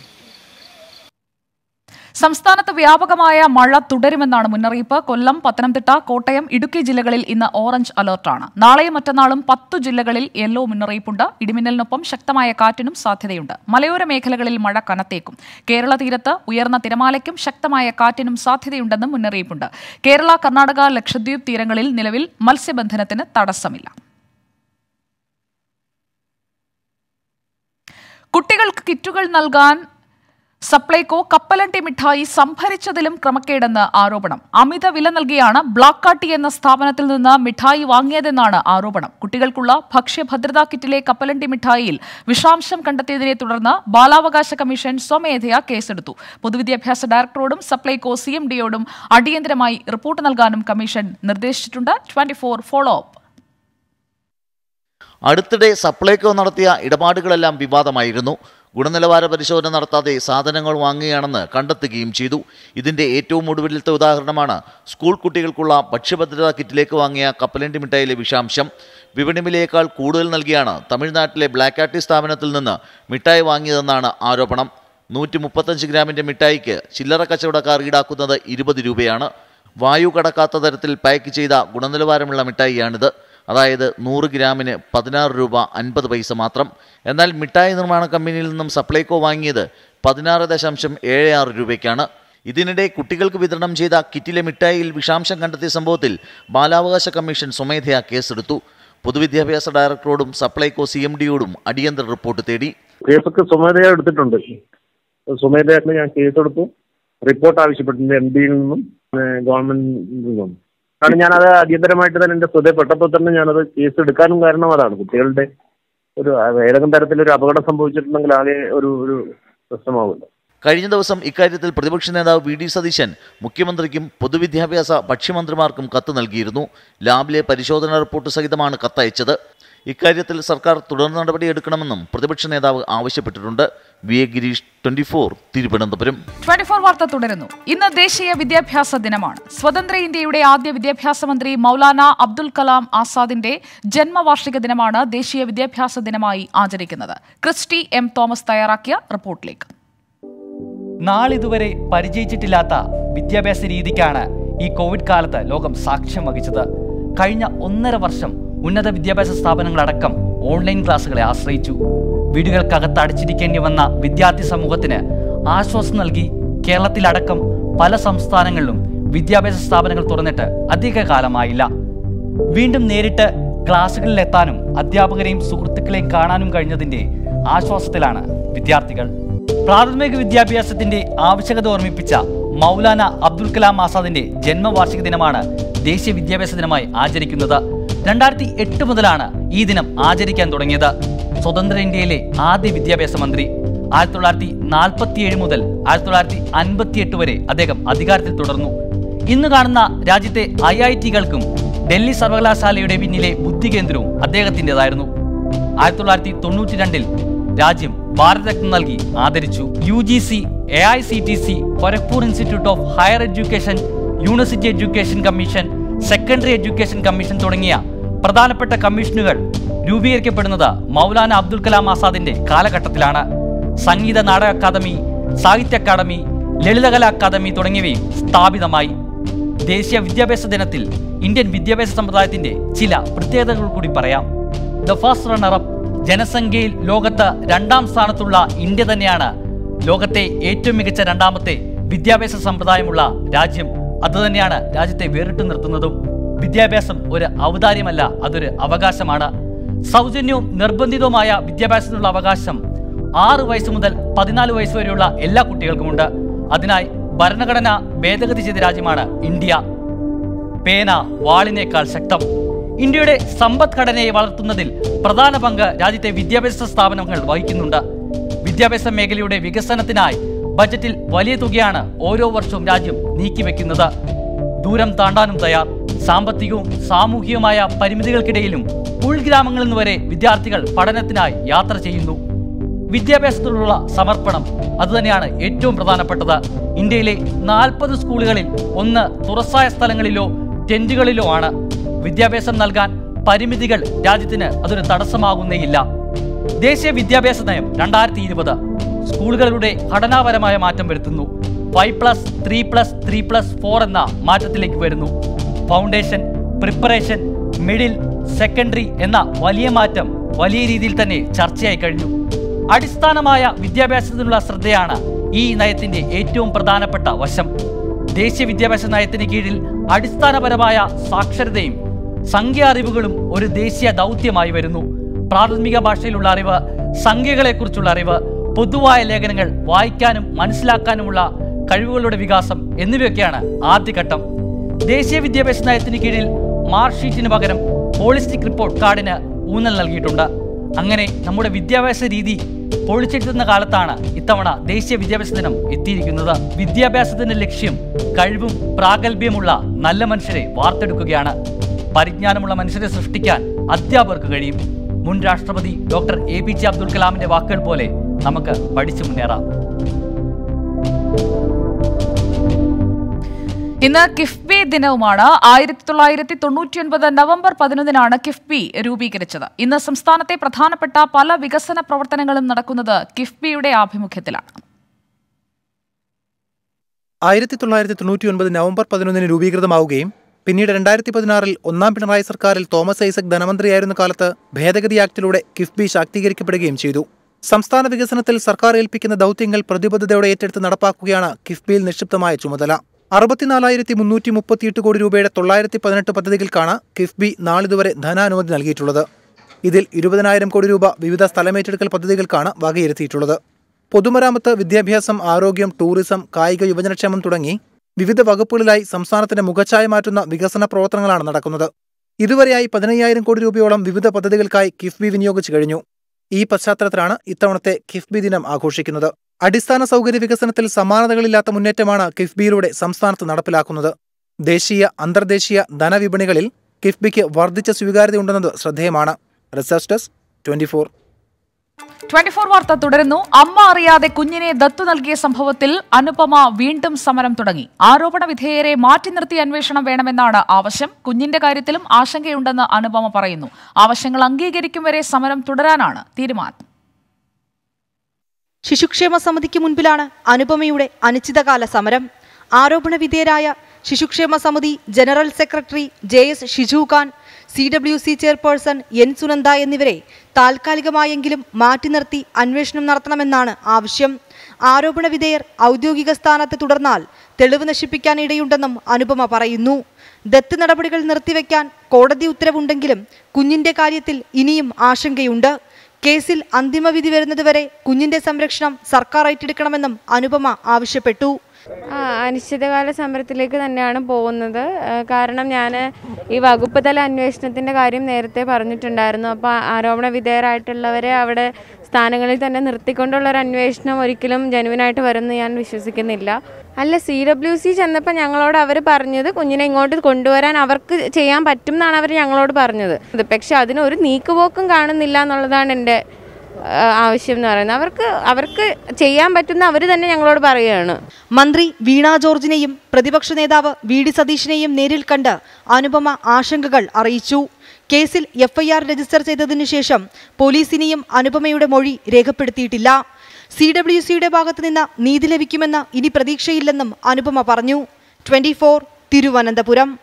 സംസ്ഥാനത്ത് വ്യാപകമായ മഴ തുടരുമെന്നാണ് മുന്നറിയിപ്പ് കൊല്ലം പത്തനംതിട്ട കോട്ടയം ഇടുക്കി ജില്ലകളിൽ ഇന്ന് ഓറഞ്ച് അലർട്ടാണ് നാളെയും മറ്റന്നാളും പത്തു ജില്ലകളിൽ യെല്ലോ മുന്നറിയിപ്പുണ്ട് ഇടിമിന്നലിനൊപ്പം ശക്തമായ കാറ്റിനും സാധ്യതയുണ്ട് മലയോര മേഖലകളിൽ മഴ കനത്തേക്കും കേരള തീരത്ത് ഉയർന്ന തിരമാലയ്ക്കും ശക്തമായ കാറ്റിനും സാധ്യതയുണ്ടെന്നും മുന്നറിയിപ്പുണ്ട് കേരള കർണാടക ലക്ഷദ്വീപ് തീരങ്ങളിൽ നിലവിൽ മത്സ്യബന്ധനത്തിന് തടസ്സമില്ല കുട്ടികൾക്ക് കിറ്റുകൾ നൽകാൻ സപ്ലൈകോ കപ്പലണ്ടി മിഠായി സംഭരിച്ചതിലും ക്രമക്കേടെന്ന് ആരോപണം അമിത വില നൽകിയാണ് ബ്ലാക്ക് കാട്ടി എന്ന സ്ഥാപനത്തിൽ നിന്ന് മിഠായി വാങ്ങിയതെന്നാണ് ആരോപണം കുട്ടികൾക്കുള്ള ഭക്ഷ്യഭദ്രതാ കിറ്റിലെ കപ്പലണ്ടി മിഠായിയിൽ വിഷാംശം കണ്ടെത്തിയതിനെ തുടർന്ന് ബാലാവകാശ കമ്മീഷൻ സ്വമേധയാ കേസെടുത്തു പൊതുവിദ്യാഭ്യാസ ഡയറക്ടറോടും സപ്ലൈകോ സി എം ഡിയോടും അടിയന്തരമായി റിപ്പോർട്ട് നൽകാനും കമ്മീഷൻ നിർദ്ദേശിച്ചിട്ടുണ്ട് ട്വന്റി ഫോളോ അപ്പ് അടുത്തിടെ സപ്ലൈകോ നടത്തിയ ഇടപാടുകളെല്ലാം വിവാദമായിരുന്നു ഗുണനിലവാര പരിശോധന നടത്താതെ സാധനങ്ങൾ വാങ്ങുകയാണെന്ന് കണ്ടെത്തുകയും ചെയ്തു ഇതിന്റെ ഏറ്റവും ഒടുവിലത്തെ ഉദാഹരണമാണ് സ്കൂൾ കുട്ടികൾക്കുള്ള ഭക്ഷ്യഭദ്രതാ കിറ്റിലേക്ക് വാങ്ങിയ കപ്പലണ്ടി മിഠായിലെ വിഷാംശം വിപണി വിലയേക്കാൾ കൂടുതൽ നൽകിയാണ് തമിഴ്നാട്ടിലെ ബ്ലാക്ക് ആർട്ടി സ്ഥാപനത്തിൽ നിന്ന് മിഠായി വാങ്ങിയതെന്നാണ് ആരോപണം നൂറ്റി മുപ്പത്തഞ്ച് ഗ്രാമിന്റെ മിഠായിക്ക് ചില്ലറ കച്ചവടക്കാർ ഈടാക്കുന്നത് ഇരുപത് രൂപയാണ് വായു കടക്കാത്ത തരത്തിൽ പാക്ക് ചെയ്ത ഗുണനിലവാരമുള്ള മിഠായിയാണിത് അതായത് നൂറ് ഗ്രാമിന് പതിനാറ് രൂപ അൻപത് പൈസ മാത്രം എന്നാൽ മിഠായി നിർമ്മാണ കമ്പനിയിൽ നിന്നും സപ്ലൈകോ വാങ്ങിയത് പതിനാറ് ദശാംശം ഏഴ് ആറ് രൂപയ്ക്കാണ് ഇതിനിടെ കുട്ടികൾക്ക് വിതരണം ചെയ്ത കിറ്റിലെ മിഠായിയിൽ വിഷാംശം കണ്ടെത്തിയ സംഭവത്തിൽ ബാലാവകാശ കമ്മീഷൻ സ്വമേധയാ കേസെടുത്തു പൊതുവിദ്യാഭ്യാസ ഡയറക്ടറോടും സപ്ലൈകോ സി എം ഡിയോടും അടിയന്തര റിപ്പോർട്ട് തേടി കേസൊക്കെ സ്വമേധയാ എടുത്തിട്ടുണ്ട് സ്വമേധയായിട്ട് ഞാൻ കേസെടുത്തു റിപ്പോർട്ട് ആവശ്യപ്പെട്ടിട്ടുണ്ട് എം ഡിയിൽ നിന്നും ഗവൺമെന്റിൽ നിന്നും കാരണം ഞാനത് അടിയന്തരമായിട്ട് തന്നെ എന്റെ ശ്രദ്ധപ്പെട്ടപ്പോൾ തന്നെ ഞാനത് കേസ് എടുക്കാനും കാരണം അതാണ് കുട്ടികളുടെ ഒരു ഏതെങ്കിലും തരത്തിലൊരു അപകടം സംഭവിച്ചിട്ടുണ്ടെങ്കിൽ ആകെ ഒരു ഒരു പ്രശ്നമാവില്ല കഴിഞ്ഞ ദിവസം ഇക്കാര്യത്തിൽ പ്രതിപക്ഷ നേതാവ് വി ഡി സതീശൻ മുഖ്യമന്ത്രിക്കും പൊതുവിദ്യാഭ്യാസ ഭക്ഷ്യമന്ത്രിമാർക്കും കത്ത് നൽകിയിരുന്നു ലാബിലെ പരിശോധനാ റിപ്പോർട്ട് സഹിതമാണ് കത്തയച്ചത് ഇക്കാര്യത്തിൽ സർക്കാർ തുടർ നടപടിയെടുക്കണമെന്നും പ്രതിപക്ഷ നേതാവ് ആവശ്യപ്പെട്ടിട്ടുണ്ട് V A Gireesh twenty four Thiruvananthapuram twenty four വാർത്ത തുടരുന്നു ഇന്ന് ദേശീയ വിദ്യാഭ്യാസ ദിനമാണ് സ്വതന്ത്ര ഇന്ത്യയുടെ ആദ്യ വിദ്യാഭ്യാസ മന്ത്രി മൗലാന അബ്ദുൽ കലാം ആസാദിന്റെ ജന്മവാർഷിക ദിനമാണ് ദേശീയ വിദ്യാഭ്യാസ ദിനമായി ആചരിക്കുന്നത് ക്രിസ്റ്റി എം തോമസ് തയ്യാറാക്കിയ റിപ്പോർട്ടിലേക്ക് നാളിതുവരെ പരിചയിച്ചിട്ടില്ലാത്ത വിദ്യാഭ്യാസ രീതിക്കാണ് ഈ കോവിഡ് കാലത്ത് ലോകം സാക്ഷ്യം വഹിച്ചത് കഴിഞ്ഞ ഒന്നര വർഷം ഉന്നത വിദ്യാഭ്യാസ സ്ഥാപനങ്ങളടക്കം ഓൺലൈൻ ക്ലാസുകളെ ആശ്രയിച്ചു വീടുകൾക്കകത്ത് അടച്ചിരിക്കേണ്ടി വന്ന വിദ്യാർത്ഥി സമൂഹത്തിന് ആശ്വാസം നൽകി കേരളത്തിലടക്കം പല സംസ്ഥാനങ്ങളിലും വിദ്യാഭ്യാസ സ്ഥാപനങ്ങൾ തുറന്നിട്ട് അധിക കാലമായില്ല വീണ്ടും നേരിട്ട് ക്ലാസുകളിലെത്താനും അധ്യാപകരെയും സുഹൃത്തുക്കളെയും കാണാനും കഴിഞ്ഞതിന്റെ ആശ്വാസത്തിലാണ് വിദ്യാർത്ഥികൾ പ്രാഥമിക വിദ്യാഭ്യാസത്തിന്റെ ആവശ്യകത ഓർമ്മിപ്പിച്ച മൗലാന അബ്ദുൽ കലാം ആസാദിന്റെ ജന്മവാർഷിക ദിനമാണ് ദേശീയ വിദ്യാഭ്യാസ ദിനമായി ആചരിക്കുന്നത് രണ്ടായിരത്തി എട്ട് മുതലാണ് ഈ ദിനം ആചരിക്കാൻ തുടങ്ങിയത് സ്വതന്ത്ര ഇന്ത്യയിലെ ആദ്യ വിദ്യാഭ്യാസ മന്ത്രി ആയിരത്തി തൊള്ളായിരത്തി നാൽപ്പത്തിയേഴ് മുതൽ ആയിരത്തി തൊള്ളായിരത്തി അൻപത്തിയെട്ട് വരെ അദ്ദേഹം അധികാരത്തിൽ തുടർന്നു ഇന്ന് കാണുന്ന രാജ്യത്തെ ഐ ഐ ടികൾക്കും ഡൽഹി സർവകലാശാലയുടെ പിന്നിലെ ബുദ്ധികേന്ദ്രവും അദ്ദേഹത്തിൻ്റെതായിരുന്നു ആയിരത്തി തൊള്ളായിരത്തി തൊണ്ണൂറ്റി രണ്ടിൽ രാജ്യം ഭാരതരത്ന നൽകി ആദരിച്ചു U G C A I C T C Gorakhpur institute of higher education university education commission secondary education commission തുടങ്ങിയ പ്രധാനപ്പെട്ട കമ്മീഷനുകൾ രൂപീകരിക്കപ്പെടുന്നത് മൗലാന അബ്ദുൽ കലാം ആസാദിന്റെ കാലഘട്ടത്തിലാണ് സംഗീത നാടക അക്കാദമി സാഹിത്യ അക്കാദമി ലളിതകലാ അക്കാദമി തുടങ്ങിയവയും സ്ഥാപിതമായി ദേശീയ വിദ്യാഭ്യാസ ദിനത്തിൽ ഇന്ത്യൻ വിദ്യാഭ്യാസ സമ്പ്രദായത്തിന്റെ ചില പ്രത്യേകതകൾ കൂടി പറയാം ദ ഫസ്റ്റ് റണ്ണറപ്പ് ജനസംഖ്യയിൽ ലോകത്ത് രണ്ടാം സ്ഥാനത്തുള്ള ഇന്ത്യ തന്നെയാണ് ലോകത്തെ ഏറ്റവും മികച്ച രണ്ടാമത്തെ വിദ്യാഭ്യാസ സമ്പ്രദായമുള്ള രാജ്യം അതുതന്നെയാണ് രാജ്യത്തെ വേറിട്ടു നിർത്തുന്നതും വിദ്യാഭ്യാസം ഒരു ഔദാര്യമല്ല അതൊരു അവകാശമാണ് സൗജന്യവും നിർബന്ധിതവുമായ വിദ്യാഭ്യാസത്തിനുള്ള അവകാശം ആറ് വയസ്സ് മുതൽ പതിനാല് വയസ്സ് വരെയുള്ള എല്ലാ കുട്ടികൾക്കുമുണ്ട് അതിനായി ഭരണഘടന ഭേദഗതി ചെയ്ത രാജ്യമാണ് ഇന്ത്യ പേന വാളിനേക്കാൾ ശക്തം ഇന്ത്യയുടെ സമ്പദ്ഘടനയെ വളർത്തുന്നതിൽ പ്രധാന പങ്ക് രാജ്യത്തെ വിദ്യാഭ്യാസ സ്ഥാപനങ്ങൾ വഹിക്കുന്നുണ്ട് വിദ്യാഭ്യാസ മേഖലയുടെ വികസനത്തിനായി ബജറ്റിൽ വലിയ തുകയാണ് ഓരോ വർഷവും രാജ്യം നീക്കിവെക്കുന്നത് ദൂരം താണ്ടാനും തയ്യാർ സാമ്പത്തികവും സാമൂഹികവുമായ പരിമിതികൾക്കിടയിലും ഉൾഗ്രാമങ്ങളിൽ നിന്ന് വരെ വിദ്യാർത്ഥികൾ പഠനത്തിനായി യാത്ര ചെയ്യുന്നു വിദ്യാഭ്യാസത്തിലുള്ള സമർപ്പണം അതുതന്നെയാണ് ഏറ്റവും പ്രധാനപ്പെട്ടത് ഇന്ത്യയിലെ നാൽപ്പത് സ്കൂളുകളിൽ ഒന്ന് തുറസായ സ്ഥലങ്ങളിലോ ടെന്റുകളിലോ ആണ് വിദ്യാഭ്യാസം നൽകാൻ പരിമിതികൾ രാജ്യത്തിന് അതൊരു തടസ്സമാകുന്നേയില്ല ദേശീയ വിദ്യാഭ്യാസ നയം രണ്ടായിരത്തി ഇരുപത് സ്കൂളുകളുടെ ഘടനാപരമായ മാറ്റം വരുത്തുന്നു five plus three plus three plus four എന്ന മാറ്റത്തിലേക്ക് വരുന്നു ഫൗണ്ടേഷൻ പ്രിപ്പറേഷൻ മിഡിൽ സെക്കൻഡറി എന്ന വലിയ മാറ്റം വലിയ രീതിയിൽ തന്നെ ചർച്ചയായി കഴിഞ്ഞു അടിസ്ഥാനമായ വിദ്യാഭ്യാസത്തിനുള്ള ശ്രദ്ധയാണ് ഈ നയത്തിന്റെ ഏറ്റവും പ്രധാനപ്പെട്ട വശം ദേശീയ വിദ്യാഭ്യാസ നയത്തിന് കീഴിൽ അടിസ്ഥാനപരമായ സാക്ഷരതയും സംഖ്യാ അറിവുകളും ഒരു ദേശീയ ദൗത്യമായി വരുന്നു പ്രാഥമിക ഭാഷയിലുള്ള അറിവ് സംഖ്യകളെക്കുറിച്ചുള്ള അറിവ് പൊതുവായ ലേഖനങ്ങൾ വായിക്കാനും മനസ്സിലാക്കാനുമുള്ള കഴിവുകളുടെ വികാസം എന്നിവയൊക്കെയാണ് ആദ്യഘട്ടം ദേശീയ വിദ്യാഭ്യാസ നയത്തിന് കീഴിൽ മാർക്ക് ഷീറ്റിന് പകരം ഹോളിസ്റ്റിക് റിപ്പോർട്ട് കാർഡിന് ഊന്നൽ നൽകിയിട്ടുണ്ട് അങ്ങനെ നമ്മുടെ വിദ്യാഭ്യാസ രീതി പൊളിച്ചെടുത്തുന്ന കാലത്താണ് ഇത്തവണ ദേശീയ വിദ്യാഭ്യാസ ദിനം എത്തിയിരിക്കുന്നത് വിദ്യാഭ്യാസത്തിന്റെ ലക്ഷ്യം കഴിവും പ്രാഗൽഭ്യമുള്ള നല്ല മനുഷ്യരെ വാർത്തെടുക്കുകയാണ് പരിജ്ഞാനമുള്ള മനുഷ്യരെ സൃഷ്ടിക്കാൻ അധ്യാപകർക്ക് കഴിയും മുൻ രാഷ്ട്രപതി doctor A P J Abdul കലാമിന്റെ വാക്കുകൾ പോലെ നമുക്ക് പഠിച്ചു മുന്നേറാം ഇന്ന് കിഫ്ബി ദിനവുമാണ് ആയിരത്തി തൊള്ളായിരത്തി തൊണ്ണൂറ്റിയൊൻപത് നവംബർ പതിനൊന്നിനാണ് കിഫ്ബി രൂപീകരിച്ചത് ഇന്ന് സംസ്ഥാനത്തെ പ്രധാനപ്പെട്ട പല വികസന പ്രവർത്തനങ്ങളും നടക്കുന്നത് കിഫ്ബിയുടെ ആഭിമുഖ്യത്തിലാണ് ആയിരത്തി തൊള്ളായിരത്തി തൊണ്ണൂറ്റി ഒൻപത് നവംബർ പതിനൊന്നിന് രൂപീകൃതമാവുകയും പിന്നീട് രണ്ടായിരത്തി പതിനാറിൽ ഒന്നാം പിണറായി സർക്കാരിൽ തോമസ് ഐസക് ധനമന്ത്രിയായിരുന്ന കാലത്ത് ഭേദഗതി ആക്ടിലൂടെ കിഫ്ബി ശാക്തീകരിക്കപ്പെടുകയും ചെയ്തു സംസ്ഥാന വികസനത്തിൽ സർക്കാർ ഏൽപ്പിക്കുന്ന ദൗത്യങ്ങൾ പ്രതിബദ്ധതയോടെ ഏറ്റെടുത്ത് നടപ്പാക്കുകയാണ് കിഫ്ബിയിൽ നിക്ഷിപ്തമായ ചുമതല അറുപത്തിനാലായിരത്തി മുന്നൂറ്റി മുപ്പത്തിയെട്ട് കോടി രൂപയുടെ തൊള്ളായിരത്തി പതിനെട്ട് പദ്ധതികൾക്കാണ് കിഫ്ബി നാളിതുവരെ ധനാനുമതി നൽകിയിട്ടുള്ളത് ഇതിൽ ഇരുപതിനായിരം കോടി രൂപ വിവിധ സ്ഥലമേറ്റെടുക്കൽ പദ്ധതികൾക്കാണ് വകയിരുത്തിയിട്ടുള്ളത് പൊതുമരാമത്ത് വിദ്യാഭ്യാസം ആരോഗ്യം ടൂറിസം കായിക യുവജനക്ഷേമം തുടങ്ങി വിവിധ വകുപ്പുകളിലായി സംസ്ഥാനത്തിന്റെ മുഖച്ഛായ മാറ്റുന്ന വികസന പ്രവർത്തനങ്ങളാണ് നടക്കുന്നത് ഇതുവരെയായി പതിനയ്യായിരം കോടി രൂപയോളം വിവിധ പദ്ധതികൾക്കായി കിഫ്ബി വിനിയോഗിച്ചു കഴിഞ്ഞു ഈ പശ്ചാത്തലത്തിലാണ് ഇത്തവണത്തെ കിഫ്ബി ദിനം ആഘോഷിക്കുന്നത് അടിസ്ഥാന സൗകര്യ വികസനത്തിൽ സമാനതകളില്ലാത്ത മുന്നേറ്റമാണ് കിഫ്ബിയിലൂടെ സംസ്ഥാനത്ത് നടപ്പിലാക്കുന്നത് ദേശീയ അന്തർദേശീയ ധനവിപണികളിൽ കിഫ്ബിക്ക് വർദ്ധിച്ച സ്വീകാര്യതയുണ്ടെന്നത് ശ്രദ്ധേയമാണ് research desk twenty four twenty four വാർത്ത തുടരുന്നു അമ്മ അറിയാതെ കുഞ്ഞിനെ ദത്തു നൽകിയ സംഭവത്തിൽ അനുപമ വീണ്ടും സമരം തുടങ്ങി ആരോപണ വിധേയരെ മാറ്റി നിർത്തി അന്വേഷണം വേണമെന്നാണ് ആവശ്യം കുഞ്ഞിന്റെ കാര്യത്തിലും ആശങ്കയുണ്ടെന്ന് അനുപമ പറയുന്നു ആവശ്യങ്ങൾ അംഗീകരിക്കും വരെ സമരം തുടരാനാണ് തീരുമാനം ശിശുക്ഷേമ സമിതിക്ക് മുൻപിലാണ് അനുപമയുടെ അനിശ്ചിതകാല സമരം ആരോപണ വിധേയരായ ശിശുക്ഷേമ സമിതി general secretary J S Shiju Khan C W C chairperson N Sunanda എന്നിവരെ താൽക്കാലികമായെങ്കിലും മാറ്റി നിർത്തി അന്വേഷണം നടത്തണമെന്നാണ് ആവശ്യം ആരോപണ വിധേയർ ഔദ്യോഗിക സ്ഥാനത്ത് തുടർന്നാൽ തെളിവ് നശിപ്പിക്കാൻ ഇടയുണ്ടെന്നും അനുപമ പറയുന്നു ദത്ത് നടപടികൾ നിർത്തിവെക്കാൻ കോടതി ഉത്തരവുണ്ടെങ്കിലും കുഞ്ഞിന്റെ കാര്യത്തിൽ ഇനിയും ആശങ്കയുണ്ട് കേസിൽ അന്തിമവിധി വരുന്നതുവരെ കുഞ്ഞിന്റെ സംരക്ഷണം സർക്കാർ ഏറ്റെടുക്കണമെന്നും അനുപമ ആവശ്യപ്പെട്ടു ആ അനിശ്ചിതകാല സമരത്തിലേക്ക് തന്നെയാണ് പോകുന്നത് ആ, കാരണം ഞാൻ ഈ വകുപ്പ് തല അന്വേഷണത്തിൻ്റെ കാര്യം നേരത്തെ പറഞ്ഞിട്ടുണ്ടായിരുന്നു അപ്പോൾ ആരോപണ വിധേയരായിട്ടുള്ളവരെ അവിടെ സ്ഥാനങ്ങളിൽ തന്നെ നിർത്തിക്കൊണ്ടുള്ള ഒരു അന്വേഷണം ഒരിക്കലും ജനുവിനായിട്ട് വരുമെന്ന് ഞാൻ വിശ്വസിക്കുന്നില്ല അല്ല സി ഡബ്ല്യു സി ചെന്നപ്പോൾ ഞങ്ങളോട് അവർ പറഞ്ഞത് കുഞ്ഞിനെ ഇങ്ങോട്ട് കൊണ്ടുവരാൻ അവർക്ക് ചെയ്യാൻ പറ്റും എന്നാണ് അവർ ഞങ്ങളോട് പറഞ്ഞത് ഇത് പക്ഷെ അതിന് ഒരു നീക്കുപോക്കും കാണുന്നില്ല എന്നുള്ളതാണ് എൻ്റെ ആ, ആവശ്യം എന്ന് പറയുന്നത് അവർക്ക് അവർക്ക് ചെയ്യാൻ പറ്റുന്ന അവർ തന്നെ ഞങ്ങളോട് പറയുകയാണ് മന്ത്രി വീണ ജോർജിനെയും പ്രതിപക്ഷ നേതാവ് വി ഡി സതീഷിനെയും നേരിൽ കണ്ട് അനുപമ ആശങ്കകൾ അറിയിച്ചു കേസിൽ എഫ്ഐആർ രജിസ്റ്റർ ചെയ്തതിനു ശേഷം പോലീസിനെയും അനുപമയുടെ മൊഴി രേഖപ്പെടുത്തിയിട്ടില്ല സി ഡബ്ല്യു സിയുടെ ഭാഗത്തു നിന്ന് നീതി ലഭിക്കുമെന്ന് ഇനി പ്രതീക്ഷയില്ലെന്നും അനുപമ പറഞ്ഞു twenty Thiruvananthapuram